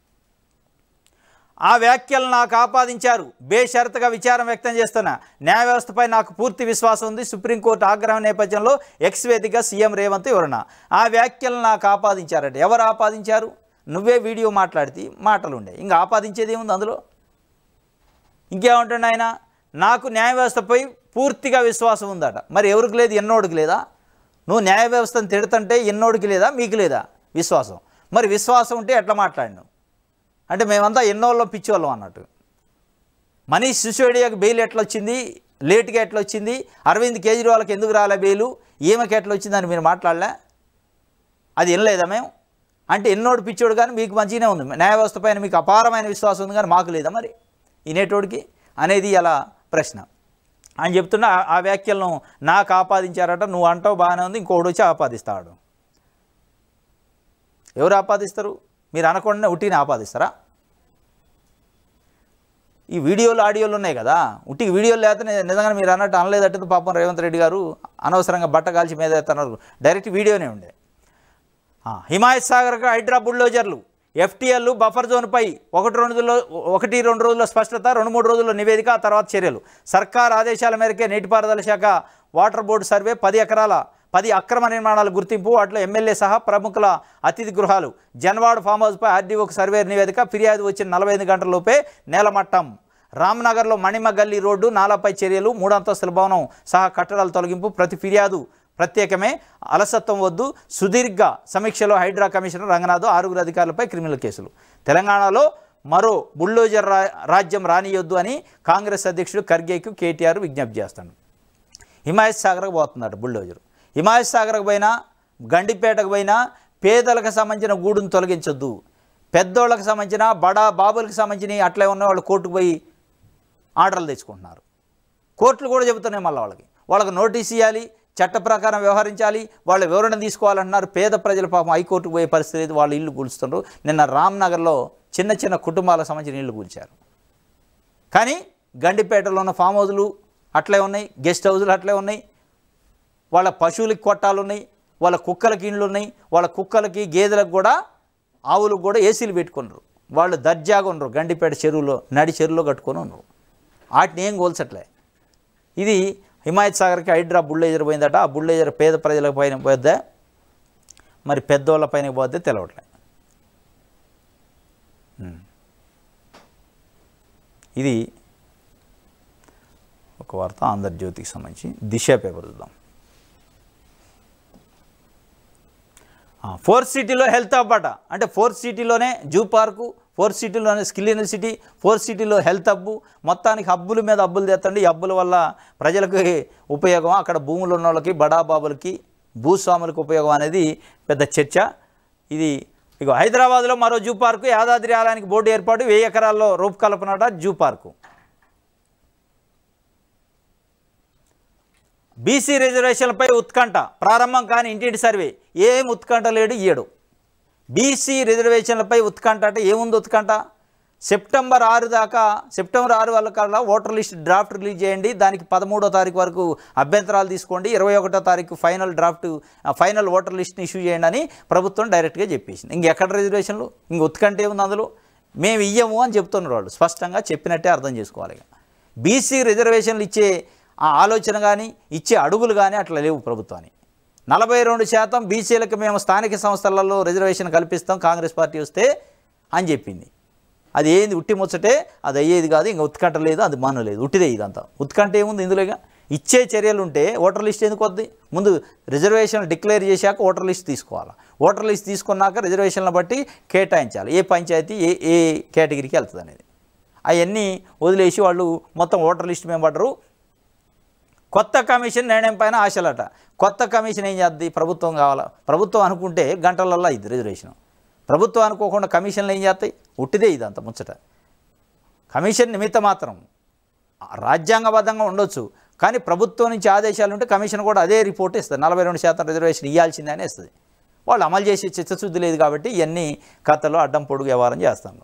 ఆ వ్యాఖ్యలు నాకు ఆపాదించారు బేషరతుగా విచారం వ్యక్తం చేస్తున్నా న్యాయ వ్యవస్థపై నాకు పూర్తి విశ్వాసం ఉంది సుప్రీంకోర్టు ఆగ్రహం నేపథ్యంలో ఎక్స్ వేదికగా సీఎం రేవంత్ వివరణ ఆ వ్యాఖ్యలు నాకు ఆపాదించారట ఎవరు ఆపాదించారు నువ్వే వీడియో మాట్లాడితే మాటలు ఉండే ఇంకా ఆపాదించేది ఏముంది అందులో ఇంకేమంటుండే ఆయన నాకు న్యాయ వ్యవస్థపై పూర్తిగా విశ్వాసం ఉందట మరి ఎవరికి లేదు ఎన్నోడికి లేదా నువ్వు న్యాయ వ్యవస్థను తిడుతుంటే ఎన్నోడికి లేదా మీకు లేదా విశ్వాసం మరి విశ్వాసం ఉంటే ఎట్లా మాట్లాడినావు అంటే మేమంతా ఎన్నోళ్ళలో పిచ్చోళ్ళం అన్నట్టు మనీష్ సిసోడియాకి బెయిల్ ఎట్లా వచ్చింది లేట్గా ఎట్లా వచ్చింది అరవింద్ కేజ్రీవాల్కి ఎందుకు రాలే బెయిలు ఈమెకి ఎట్లా వచ్చిందని మీరు మాట్లాడలే అది వినలేదా మేము అంటే ఎన్నోడు పిచ్చోడు కానీ మీకు మంచిగానే ఉంది న్యాయ వ్యవస్థ పైన మీకు అపారమైన విశ్వాసం ఉంది కానీ మాకు లేదా మరి వినేటోడికి అనేది అలా ప్రశ్న అని చెప్తున్నా ఆ- ఆ వ్యాఖ్యలను నాకు ఆపాదించారట నువ్వు అంటావు బాగానే ఉంది ఇంకోటి వచ్చి ఆపాదిస్తాడు ఎవరు ఆపాదిస్తారు మీరు అనకుండా ఉట్టిని ఆపాదిస్తారా ఈ వీడియోలు ఆడియోలు ఉన్నాయి కదా ఉట్టికి వీడియోలు లేకపోతే ని- నిజంగా మీరు అన్నట్టు అనలేదట్టు పాపం రేవంత్ రెడ్డి గారు అనవసరంగా బట్ట కాల్చి మీద ఎత్తన్నారు డైరెక్ట్ వీడియోనే ఉండే ఆ, హిమాయత్ సాగర్కు హైడ్రా బుల్డోజర్లు ఎఫ్టీఎల్ బఫర్ జోన్పై ఒకటి రెండు రోజుల్లో ఒకటి రెండు రోజుల్లో స్పష్టత రెండు మూడు రోజుల్లో నివేదిక ఆ తర్వాత చర్యలు సర్కార్ ఆదేశాల మేరకే నీటిపారుదల శాఖ వాటర్ బోర్డు సర్వే పది ఎకరాల పది అక్రమ నిర్మాణాల గుర్తింపు వాటిలో ఎమ్మెల్యే సహా ప్రముఖుల అతిథి గృహాలు జన్వాడ్ ఫామ్ హౌస్పై ఆర్డీఓకు సర్వే నివేదిక ఫిర్యాదు వచ్చిన నలభై ఐదు గంటల లోపే నేలమట్టం రామ్నగర్లో మణిమ గల్లీ రోడ్డు నాలాపై చర్యలు మూడంతస్తుల భవనం సహా కట్టడాల తొలగింపు ప్రతి ఫిర్యాదు ప్రత్యేకమే అలసత్వం వద్దు సుదీర్ఘ సమీక్షలో హైడ్రా కమిషనర్ రంగనాథ్ ఆరుగురు అధికారులపై క్రిమినల్ కేసులు తెలంగాణలో మరో బుల్డోజర్ రా రాజ్యం రానియొద్దు అని కాంగ్రెస్ అధ్యక్షుడు ఖర్గేకు కేటీఆర్ విజ్ఞప్తి చేస్తాడు హిమాయత్ సాగర్కు పోతున్నాడు బుల్డోజర్ హిమాయత్ సాగర్కు పోయినా గండిపేటకు పోయినా పేదలకు సంబంధించిన గూడును తొలగించొద్దు పెద్దోళ్ళకి సంబంధించిన బడా బాబులకు సంబంధించిన అట్లే ఉన్న వాళ్ళు కోర్టుకు పోయి ఆర్డర్లు తెచ్చుకుంటున్నారు కోర్టులు కూడా చెబుతున్నాయి మళ్ళీ వాళ్ళకి వాళ్ళకి నోటీస్ ఇవ్వాలి చట్ట ప్రకారం వ్యవహరించాలి వాళ్ళ వివరణ తీసుకోవాలంటున్నారు పేద ప్రజల పాపం హైకోర్టుకు పోయే పరిస్థితి లేదు వాళ్ళ ఇల్లు కూల్చుతుండ్రు నిన్న రామ్నగర్లో చిన్న చిన్న కుటుంబాలకు సంబంధించిన ఇల్లు కూల్చారు కానీ గండిపేటలో ఉన్న ఫామ్ హౌజులు అట్లే ఉన్నాయి గెస్ట్ హౌజులు అట్లే ఉన్నాయి వాళ్ళ పశువులకి కొట్టాలు ఉన్నాయి వాళ్ళ కుక్కలకి ఇండ్లు ఉన్నాయి వాళ్ళ కుక్కలకి గేదెలకు కూడా ఆవులకు కూడా ఏసీలు పెట్టుకున్నారు వాళ్ళు దర్జాగా ఉన్నారు గండిపేట చెరువులో నడి చెరువులో కట్టుకొని ఉన్నారు వాటిని ఏం కోల్చట్లే ఇది హిమాయత్ సాగర్కి హైడ్రా బుల్డేజర్ పోయిందట ఆ బుల్డేజర్ పేద ప్రజల పైన పోద్దే మరి పెద్దోళ్ళ పైన పోతే తెలవట్లే ఉమ్. ఇది ఒక వార్త ఆంధ్రజ్యోతికి సంబంధించి దిశ పేపర్ చూద్దాం ఫోర్త్ సిటీలో హెల్త్ హబ్ అట అంటే ఫోర్త్ సిటీలోనే జూ పార్కు ఫోర్త్ సిటీలోనే స్కిల్ యూనివర్సిటీ ఫోర్త్ సిటీలో హెల్త్ హబ్బు మొత్తానికి హబ్బుల మీద హబ్బులు తెస్తండి ఈ హబ్బుల వల్ల ప్రజలకు ఉపయోగం అక్కడ భూములు ఉన్న వాళ్ళకి బడాబాబులకి భూస్వాములకు ఉపయోగం అనేది పెద్ద చర్చ ఇది ఇక హైదరాబాద్లో మరో జూ పార్కు యాదాద్రి ఆలయానికి బోర్డు ఏర్పాటు వెయ్యి ఎకరాల్లో రూపకల్పనట జూ పార్కు బీసీ రిజర్వేషన్లపై ఉత్కంఠ ప్రారంభం కాని ఇంటింటి సర్వే ఏం ఉత్కంఠ లేడు ఈయడు బీసీ రిజర్వేషన్లపై ఉత్కంఠ అంటే ఏముంది ఉత్కంఠ సెప్టెంబర్ ఆరు దాకా సెప్టెంబర్ ఆరు వల్ల కల్లా ఓటర్ లిస్ట్ డ్రాఫ్ట్ రిలీజ్ చేయండి దానికి పదమూడో తారీఖు వరకు అభ్యంతరాలు తీసుకోండి ఇరవై ఒకటో తారీఖు ఫైనల్ డ్రాఫ్ట్ ఆ, ఫైనల్ ఓటర్ లిస్ట్ని ఇష్యూ చేయండి అని ప్రభుత్వం డైరెక్ట్గా చెప్పేసింది ఇంకెక్కడ రిజర్వేషన్లు ఇంక ఉత్కంఠ ఏముంది అందులో మేము ఇయ్యము అని చెప్తున్నారు వాళ్ళు స్పష్టంగా చెప్పినట్టే అర్థం చేసుకోవాలి ఇక బీసీ రిజర్వేషన్లు ఇచ్చే ఆ ఆలోచన కానీ ఇచ్చే అడుగులు కానీ అట్లా లేవు ప్రభుత్వానికి నలభై రెండు శాతం బీసీలకు మేము స్థానిక సంస్థలలో రిజర్వేషన్ కల్పిస్తాం కాంగ్రెస్ పార్టీ వస్తే అని చెప్పింది అది ఏంది ఉట్టి ముచ్చటే అది అయ్యేది కాదు ఇంకా ఉత్కంఠ లేదు అది మాను లేదు ఉట్టిదే ఇదంతా ఉత్కంఠ ఏముంది ఇందులోగా ఇచ్చే చర్యలు ఉంటే ఓటర్ లిస్ట్ ఎందుకు వద్ది ముందు రిజర్వేషన్ డిక్లేర్ చేశాక ఓటర్ లిస్ట్ తీసుకోవాలి ఓటర్ లిస్ట్ తీసుకున్నాక రిజర్వేషన్లను బట్టి కేటాయించాలి ఏ పంచాయతీ ఏ ఏ కేటగిరీకి వెళ్తుంది అనేది అవన్నీ వదిలేసి వాళ్ళు మొత్తం ఓటర్ లిస్ట్ మేము పడ్డరు కొత్త కమిషన్ నిర్ణయం పైన ఆశలట కొత్త కమిషన్ ఏం చేద్ది ప్రభుత్వం కావాలా ప్రభుత్వం అనుకుంటే గంటలల్లో ఇది రిజర్వేషన్ ప్రభుత్వం అనుకోకుండా కమిషన్లు ఏం చేస్తాయి ఉట్టిదే ఇదంతా ముచ్చట కమిషన్ నిమిత్త మాత్రం రాజ్యాంగబద్ధంగా ఉండొచ్చు కానీ ప్రభుత్వం నుంచి ఆదేశాలు ఉంటే కమిషన్ కూడా అదే రిపోర్ట్ ఇస్తుంది నలభై రెండు శాతం రిజర్వేషన్ ఇవ్వాల్సిందే అని ఇస్తుంది వాళ్ళు అమలు చేసే చిత్తశుద్ధి లేదు కాబట్టి ఇవన్నీ కథలు అడ్డం పొడుగు వ్యవహారం చేస్తాను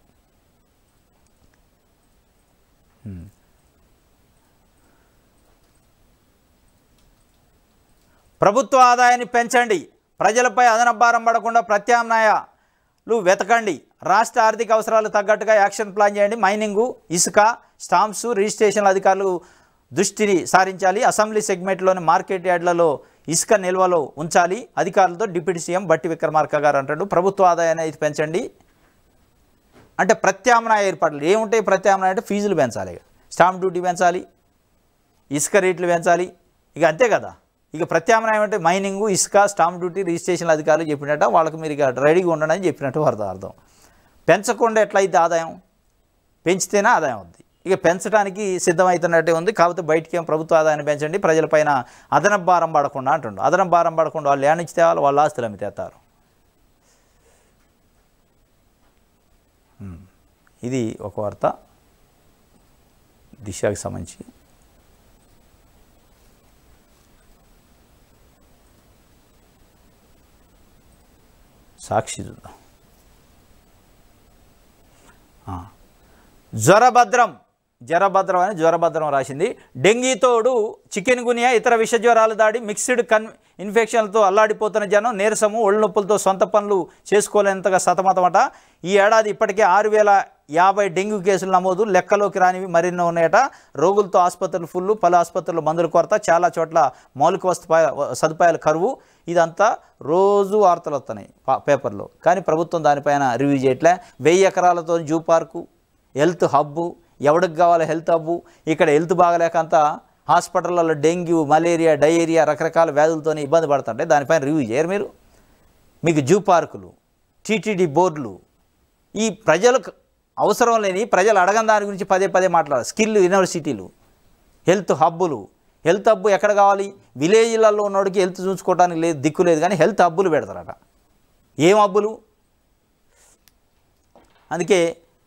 ప్రభుత్వ ఆదాయాన్ని పెంచండి ప్రజలపై అదనపు భారం పడకుండా ప్రత్యామ్నాయాలు వెతకండి రాష్ట్ర ఆర్థిక అవసరాలు తగ్గట్టుగా యాక్షన్ ప్లాన్ చేయండి మైనింగు ఇసుక స్టాంప్స్ రిజిస్ట్రేషన్ అధికారులు దృష్టిని సారించాలి అసెంబ్లీ సెగ్మెంట్లోని మార్కెట్ యార్డ్లలో ఇసుక నిల్వలో ఉంచాలి అధికారులతో డిప్యూటీ సీఎం బట్టి విక్రమార్క గారు అంటాడు ప్రభుత్వ ఆదాయాన్ని అయితే పెంచండి అంటే ప్రత్యామ్నాయ ఏర్పాట్లు ఏముంటాయి ప్రత్యామ్నాయ అంటే ఫీజులు పెంచాలి ఇక. స్టాంప్ డ్యూటీ పెంచాలి ఇసుక రేట్లు పెంచాలి ఇక అంతే కదా ఇక ప్రత్యామ్నాయం అంటే మైనింగ్ ఇసుక స్టాంప్ డ్యూటీ రిజిస్ట్రేషన్ అధికారులు చెప్పినట్ట వాళ్ళకి మీరు ఇక రెడీగా ఉండండి అని చెప్పినట్టు అర్థం అర్థం పెంచకుండా ఎట్లయితే ఆదాయం పెంచితేనే ఆదాయం ఉంది ఇక పెంచడానికి సిద్ధమవుతున్నట్టే ఉంది కాకపోతే బయటికి ఏం ప్రభుత్వ ఆదాయాన్ని పెంచండి ప్రజలపైన అదనపు భారం పడకుండా అంటుండు అదనపు భారం పడకుండా వాళ్ళు ఏనిచ్చి తేవాలి వాళ్ళ ఆస్తులు అమ్మి తెస్తారు ఉమ్. ఇది ఒక వార్త దిశకి సంబంధించి సాక్షి చూద్దాం ఆ. జ్వరభద్రం జ్వరభద్రం అని జ్వరభద్రం రాసింది డెంగీతోడు చికెన్ గునియా ఇతర విష జ్వరాలు దాడి మిక్స్డ్ కన్ ఇన్ఫెక్షన్లతో అల్లాడిపోతున్న జనం నీరసము ఒళ్ళు నొప్పులతో సొంత పనులు చేసుకోలేనంతగా సతమతమట ఈ ఏడాది ఇప్పటికే ఆరు వేల యాభై డెంగ్యూ కేసులు నమోదు లెక్కలోకి రానివి మరిన్నో ఉన్నాయట రోగులతో ఆసుపత్రులు ఫుల్ పలు ఆసుపత్రుల్లో మందుల కొరత చాలా చోట్ల మౌలిక వస్తు సదుపాయాల కరువు ఇదంతా రోజు వార్తలు వస్తున్నాయి పా- పేపర్లో కానీ ప్రభుత్వం దానిపైన రివ్యూ చేయట్లే వెయ్యి ఎకరాలతో జూ పార్కు హెల్త్ హబ్బు ఎవడికి కావాలి హెల్త్ హబ్బు ఇక్కడ హెల్త్ బాగలేక అంతా హాస్పిటల్లో డెంగ్యూ మలేరియా డయేరియా రకరకాల వ్యాధులతో ఇబ్బంది పడుతుంటే దానిపైన రివ్యూ చేయరు మీరు మీకు జూ పార్కులు టీటీడీ బోర్డులు ఈ ప్రజలకు అవసరం లేని ప్రజలు అడగని దాని గురించి పదే పదే మాట్లాడారు స్కిల్ యూనివర్సిటీలు హెల్త్ హబ్బులు హెల్త్ హబ్బు ఎక్కడ కావాలి విలేజ్లలో ఉన్నోడికి హెల్త్ చూసుకోవడానికి లేదు దిక్కు లేదు కానీ హెల్త్ హబ్బులు పెడతారట ఏం హబ్బులు అందుకే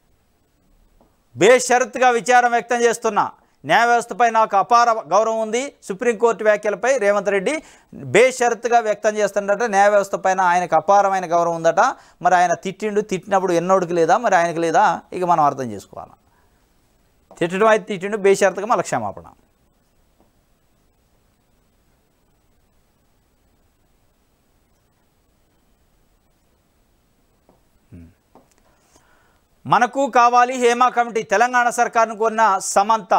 బేషరతుగా విచారం వ్యక్తం చేస్తున్నా న్యాయ వ్యవస్థపై నాకు అపార గౌరవం ఉంది సుప్రీంకోర్టు వ్యాఖ్యలపై రేవంత్ రెడ్డి బేషరతుగా వ్యక్తం చేస్తుండట న్యాయ వ్యవస్థ పైన ఆయనకు అపారమైన గౌరవం ఉందట మరి ఆయన తిట్టిండు తిట్టినప్పుడు ఎన్నోడికి లేదా మరి ఆయనకి లేదా ఇక మనం అర్థం చేసుకోవాలి తిట్టడం అయితే తిట్టిండు బేషరతుగా మళ్ళీ క్షమాపణ మనకు కావాలి హేమా కమిటీ తెలంగాణ సర్కార్ను కోరిన సమంత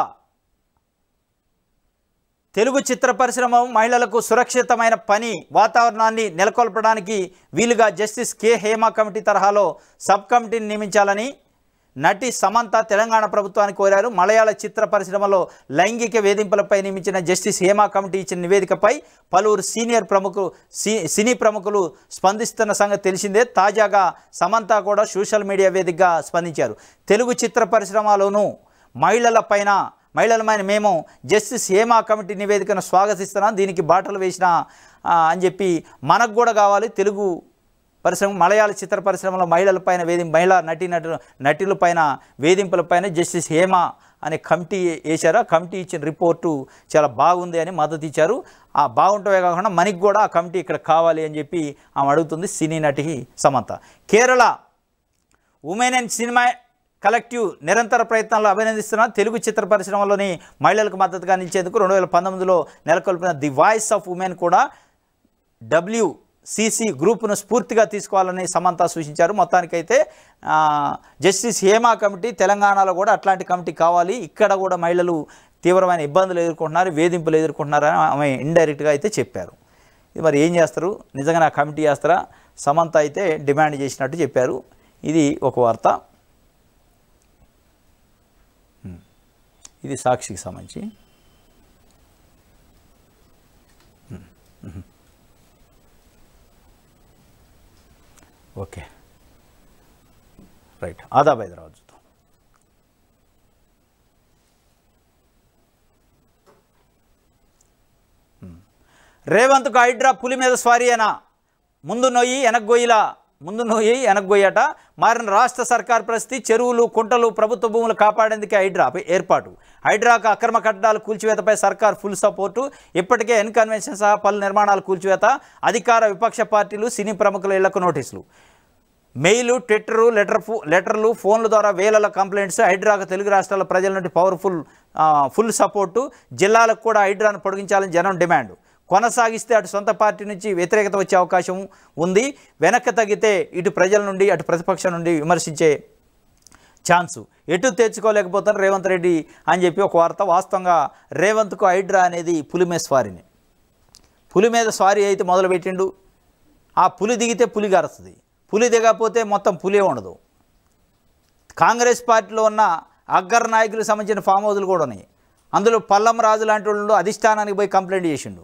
తెలుగు చిత్ర పరిశ్రమ మహిళలకు సురక్షితమైన పని వాతావరణాన్ని నెలకొల్పడానికి వీలుగా జస్టిస్ కె హేమా కమిటీ తరహాలో సబ్ కమిటీని నియమించాలని నటి సమంత తెలంగాణ ప్రభుత్వాన్ని కోరారు మలయాళ చిత్ర పరిశ్రమలో లైంగిక వేధింపులపై నియమించిన జస్టిస్ హేమా కమిటీ ఇచ్చిన నివేదికపై పలువురు సీనియర్ ప్రముఖులు సి సినీ ప్రముఖులు స్పందిస్తున్న సంగతి తెలిసిందే తాజాగా సమంత కూడా సోషల్ మీడియా వేదికగా స్పందించారు తెలుగు చిత్ర పరిశ్రమలోనూ మహిళల పైన మహిళల పైన మేము జస్టిస్ హేమా కమిటీ నివేదికను స్వాగతిస్తున్నాం దీనికి బాటలు వేసిన ఆ, అని చెప్పి మనకు కూడా కావాలి తెలుగు పరిశ్రమ మలయాళ చిత్ర పరిశ్రమలో మహిళలపైన వేధి మహిళా నటి నటు నటులపైన వేధింపులపైన జస్టిస్ హేమ అనే కమిటీ వేశారు ఆ కమిటీ ఇచ్చిన రిపోర్టు చాలా బాగుంది అని మద్దతు ఇచ్చారు ఆ బాగుంటవే కాకుండా మనకి కూడా ఆ కమిటీ ఇక్కడ కావాలి అని చెప్పి ఆమె అడుగుతుంది సినీ నటి Samantha Kerala women and cinema collective నిరంతర ప్రయత్నాలు అభినందిస్తున్న తెలుగు చిత్ర పరిశ్రమలోని మహిళలకు మద్దతుగా నిలిచేందుకు రెండు వేల పంతొమ్మిదిలో నెలకొల్పిన ది వాయిస్ ఆఫ్ ఉమెన్ కూడా డబ్ల్యూసిసి గ్రూపును స్ఫూర్తిగా తీసుకోవాలని సమంత సూచించారు మొత్తానికైతే ఆ, జస్టిస్ హేమా కమిటీ తెలంగాణలో కూడా అట్లాంటి కమిటీ కావాలి ఇక్కడ కూడా మహిళలు తీవ్రమైన ఇబ్బందులు ఎదుర్కొంటున్నారు వేధింపులు ఎదుర్కొంటున్నారని ఆమె ఇండైరెక్ట్గా అయితే చెప్పారు ఇది మరి ఏం చేస్తారు నిజంగా నా కమిటీ చేస్తారా సమంత అయితే డిమాండ్ చేసినట్టు చెప్పారు ఇది ఒక వార్త ఉమ్. ఇది సాక్షికి సంబంధించి um, um. Okay right Adaab Hyderabad చూద్దాం రేవంత్కు హైడ్రా పులి మీద స్వారీ అయినా ముందు నొయ్యి వెనక్గొయ్యిలా ముందు నొయ్యి వెనక్గొయ్యట మారిన రాష్ట్ర సర్కార్ పరిస్థితి చెరువులు కుంటలు ప్రభుత్వ భూములు కాపాడేందుకే హైడ్రా ఏర్పాటు హైడ్రాకు అక్రమ కట్టడాలు కూల్చివేతపై సర్కార్ ఫుల్ సపోర్టు ఇప్పటికే ఎన్ కన్వెన్షన్ సహా పలు నిర్మాణాలు కూల్చివేత అధికార విపక్ష పార్టీలు సినీ ప్రముఖుల ఇళ్లకు నోటీసులు మెయిల్ ట్విట్టరు లెటర్ ఫో లెటర్లు ఫోన్ల ద్వారా వేల కంప్లైంట్స్ హైడ్రాకు తెలుగు రాష్ట్రాల ప్రజల నుండి పవర్ఫుల్ ఆ, ఫుల్ సపోర్టు జిల్లాలకు కూడా హైడ్రాను పొడిగించాలని జనం డిమాండ్ కొనసాగిస్తే అటు సొంత పార్టీ నుంచి వ్యతిరేకత వచ్చే అవకాశం ఉంది వెనక్కి తగ్గితే ఇటు ప్రజల నుండి అటు ప్రతిపక్షం నుండి విమర్శించే ఛాన్సు ఎటు తెచ్చుకోలేకపోతున్నారు రేవంత్ రెడ్డి అని చెప్పి ఒక వార్త వాస్తవంగా రేవంత్కు హైడ్రా అనేది పులిమే స్వారిని పులి మీద స్వారీ అయితే మొదలుపెట్టిండు ఆ పులి దిగితే పులి గరుస్తుంది పులి దిగకపోతే మొత్తం పులే ఉండదు కాంగ్రెస్ పార్టీలో ఉన్న అగ్గర్ నాయకులకు సంబంధించిన ఫామ్ హౌజులు కూడా ఉన్నాయి అందులో పల్లం రాజు లాంటి వాళ్ళు అధిష్టానానికి పోయి కంప్లైంట్ చేసిండు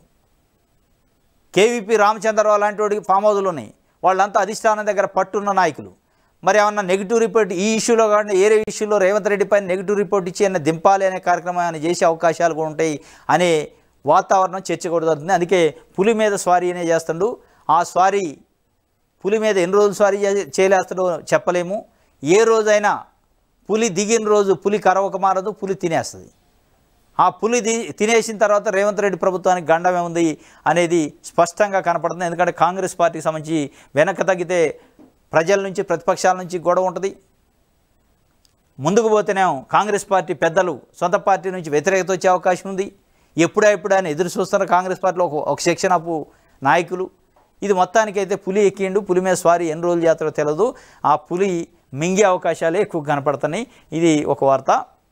కేవీపీ రామచంద్రరావు లాంటి వాడికి ఫామ్ హౌజులు ఉన్నాయి వాళ్ళంతా అధిష్టానం దగ్గర పట్టున్న నాయకులు మరి ఏమన్నా నెగిటివ్ రిపోర్ట్ ఈ ఇష్యూలో కానీ ఏరే ఇష్యూలో రేవంత్ రెడ్డి పైన నెగిటివ్ రిపోర్ట్ ఇచ్చి ఆయన దింపాలి అనే కార్యక్రమం ఆయన చేసే అవకాశాలు కూడా ఉంటాయి అనే వాతావరణం చర్చ కూడా జరుగుతుంది అందుకే పులి మీద స్వారీ అనే చేస్తుండు ఆ స్వారీ పులి మీద ఎన్ని రోజులు స్వారీ చే- చేయలేస్తాడో చెప్పలేము ఏ రోజైనా పులి దిగిన రోజు పులి కరవక మారదు పులి తినేస్తుంది ఆ పులి ది తినేసిన తర్వాత రేవంత్ రెడ్డి ప్రభుత్వానికి గండమే ఉంది అనేది స్పష్టంగా కనపడుతుంది ఎందుకంటే కాంగ్రెస్ పార్టీకి సంబంధించి వెనక్కి తగ్గితే ప్రజల నుంచి ప్రతిపక్షాల నుంచి గొడవ ఉంటుంది ముందుకు పోతేనేమో కాంగ్రెస్ పార్టీ పెద్దలు సొంత పార్టీ నుంచి వ్యతిరేకత వచ్చే అవకాశం ఉంది ఎప్పుడా ఎప్పుడు అని ఎదురు చూస్తున్న కాంగ్రెస్ పార్టీలో ఒక ఒక సెక్షన్ ఆఫ్ నాయకులు ఇది మొత్తానికైతే పులి ఎక్కిండు పులి మీద స్వారీ ఎన్ని రోజులు చేస్తారో తెలియదు ఆ పులి మింగే అవకాశాలే ఎక్కువ కనపడుతున్నాయి ఇది ఒక వార్త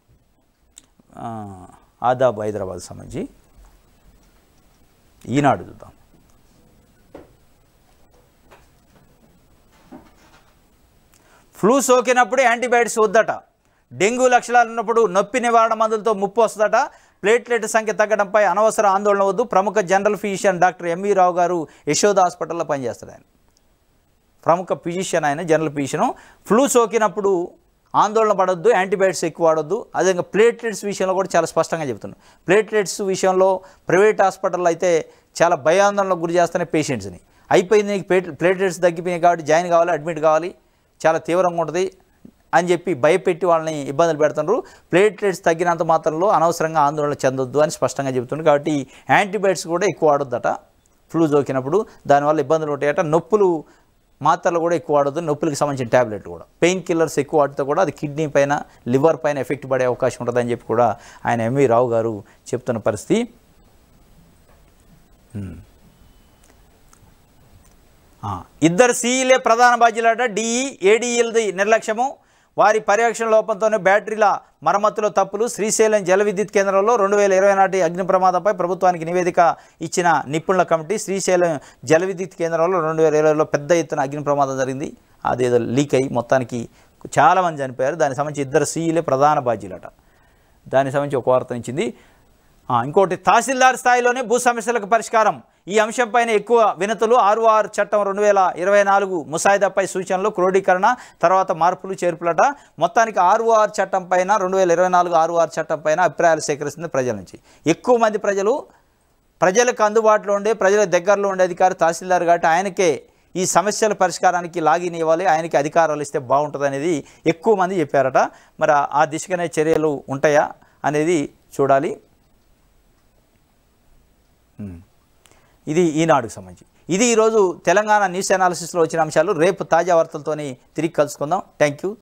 ఆ, ఆదాబ్ హైదరాబాద్ సంబంధించి ఈనాడు చూద్దాం ఫ్లూ సోకినప్పుడు యాంటీబయాటిక్స్ వద్దట డెంగ్యూ లక్షణాలు ఉన్నప్పుడు నొప్పి నివారణ మందులతో ముప్పు వస్తుందట ప్లేట్లెట్ సంఖ్య తగ్గడంపై అనవసర ఆందోళన వద్దు ప్రముఖ general physician doctor MV Rao గారు యశోద హాస్పిటల్లో పనిచేస్తారు ఆయన ప్రముఖ ఫిజిషియన్ ఆయన జనరల్ ఫిజిషియన్ ఫ్లూ సోకినప్పుడు ఆందోళన పడొద్దు యాంటీబయాటిక్స్ ఎక్కువ వాడొద్దు అదేవిధంగా ప్లేట్లెట్స్ విషయంలో కూడా చాలా స్పష్టంగా చెప్తున్నాను ప్లేట్లెట్స్ విషయంలో ప్రైవేట్ హాస్పిటల్లో అయితే చాలా భయాందోళనకు గురి చేస్తున్నాయి పేషెంట్స్ని అయిపోయింది నీకు ప్లేట్ ప్లేట్లెట్స్ తగ్గిపోయినాయి కాబట్టి జాయిన్ కావాలి అడ్మిట్ కావాలి చాలా తీవ్రంగా ఉంటుంది అని చెప్పి భయపెట్టి వాళ్ళని ఇబ్బందులు పెడుతున్నారు ప్లేట్లెట్స్ తగ్గినంత మాత్రంలో అనవసరంగా ఆందోళన చెందొద్దు అని స్పష్టంగా చెబుతున్నారు కాబట్టి యాంటీబయాటిక్స్ కూడా ఎక్కువ వాడొద్దట ఫ్లూ సోకినప్పుడు దానివల్ల ఇబ్బందులు ఉంటాయట నొప్పులు మాత్రలు కూడా ఎక్కువ వాడొద్దు నొప్పులకు సంబంధించిన ట్యాబ్లెట్ కూడా పెయిన్ కిల్లర్స్ ఎక్కువ వాడితే కూడా అది కిడ్నీ పైన లివర్ పైన ఎఫెక్ట్ పడే అవకాశం ఉంటుందని చెప్పి కూడా ఆయన ఎంవి రావు గారు చెప్తున్న పరిస్థితి ఉమ్. ఆ, ఇద్దరు సీఈలే ప్రధాన బాధ్యులట డిఈ ఏడీఎల్ది నిర్లక్ష్యము వారి పర్యవేక్షణ లోపంతోనే బ్యాటరీల మరమ్మతులో తప్పులు శ్రీశైలం జల విద్యుత్ కేంద్రంలో రెండు వేల ఇరవై నాటి అగ్ని ప్రమాదంపై ప్రభుత్వానికి నివేదిక ఇచ్చిన నిపుణుల కమిటీ శ్రీశైలం జల విద్యుత్ కేంద్రంలో రెండు వేల ఇరవైలో పెద్ద ఎత్తున అగ్ని ప్రమాదం జరిగింది అదేదో లీక్ అయ్యి మొత్తానికి చాలామంది చనిపోయారు దానికి సంబంధించి ఇద్దరు సీఈలే ప్రధాన బాధ్యులట దానికి సంబంధించి ఒక వార్త ఇచ్చింది ఆ, ఇంకోటి తహసీల్దార్ స్థాయిలోనే భూ సమస్యలకు పరిష్కారం ఈ అంశంపైన ఎక్కువ వినతులు ఆర్ఓఆర్ చట్టం రెండు వేల ఇరవై నాలుగు ముసాయిదాపై సూచనలు క్రోడీకరణ తర్వాత మార్పులు చేర్పులట మొత్తానికి ఆర్ఓఆర్ చట్టం పైన రెండు వేల ఇరవై నాలుగు ఆర్ఓఆర్ చట్టం పైన అభిప్రాయాలు సేకరిస్తుంది ప్రజల నుంచి ఎక్కువ మంది ప్రజలు ప్రజలకు అందుబాటులో ఉండే ప్రజల దగ్గరలో ఉండే అధికారి తహసీల్దార్ కాబట్టి ఆయనకే ఈ సమస్యల పరిష్కారానికి లాగిన్ ఇవ్వాలి ఆయనకి అధికారాలు ఇస్తే బాగుంటుంది అనేది ఎక్కువ మంది చెప్పారట మరి ఆ- ఆ దిశగానే చర్యలు ఉంటాయా అనేది చూడాలి ఉమ్. ఇది ఈనాడుకు సంబంధించి ఇది ఈరోజు తెలంగాణ న్యూస్ అనాలిసిస్లో వచ్చిన అంశాలు రేపు తాజా వార్తలతోని తిరిగి కలుసుకుందాం థ్యాంక్ యూ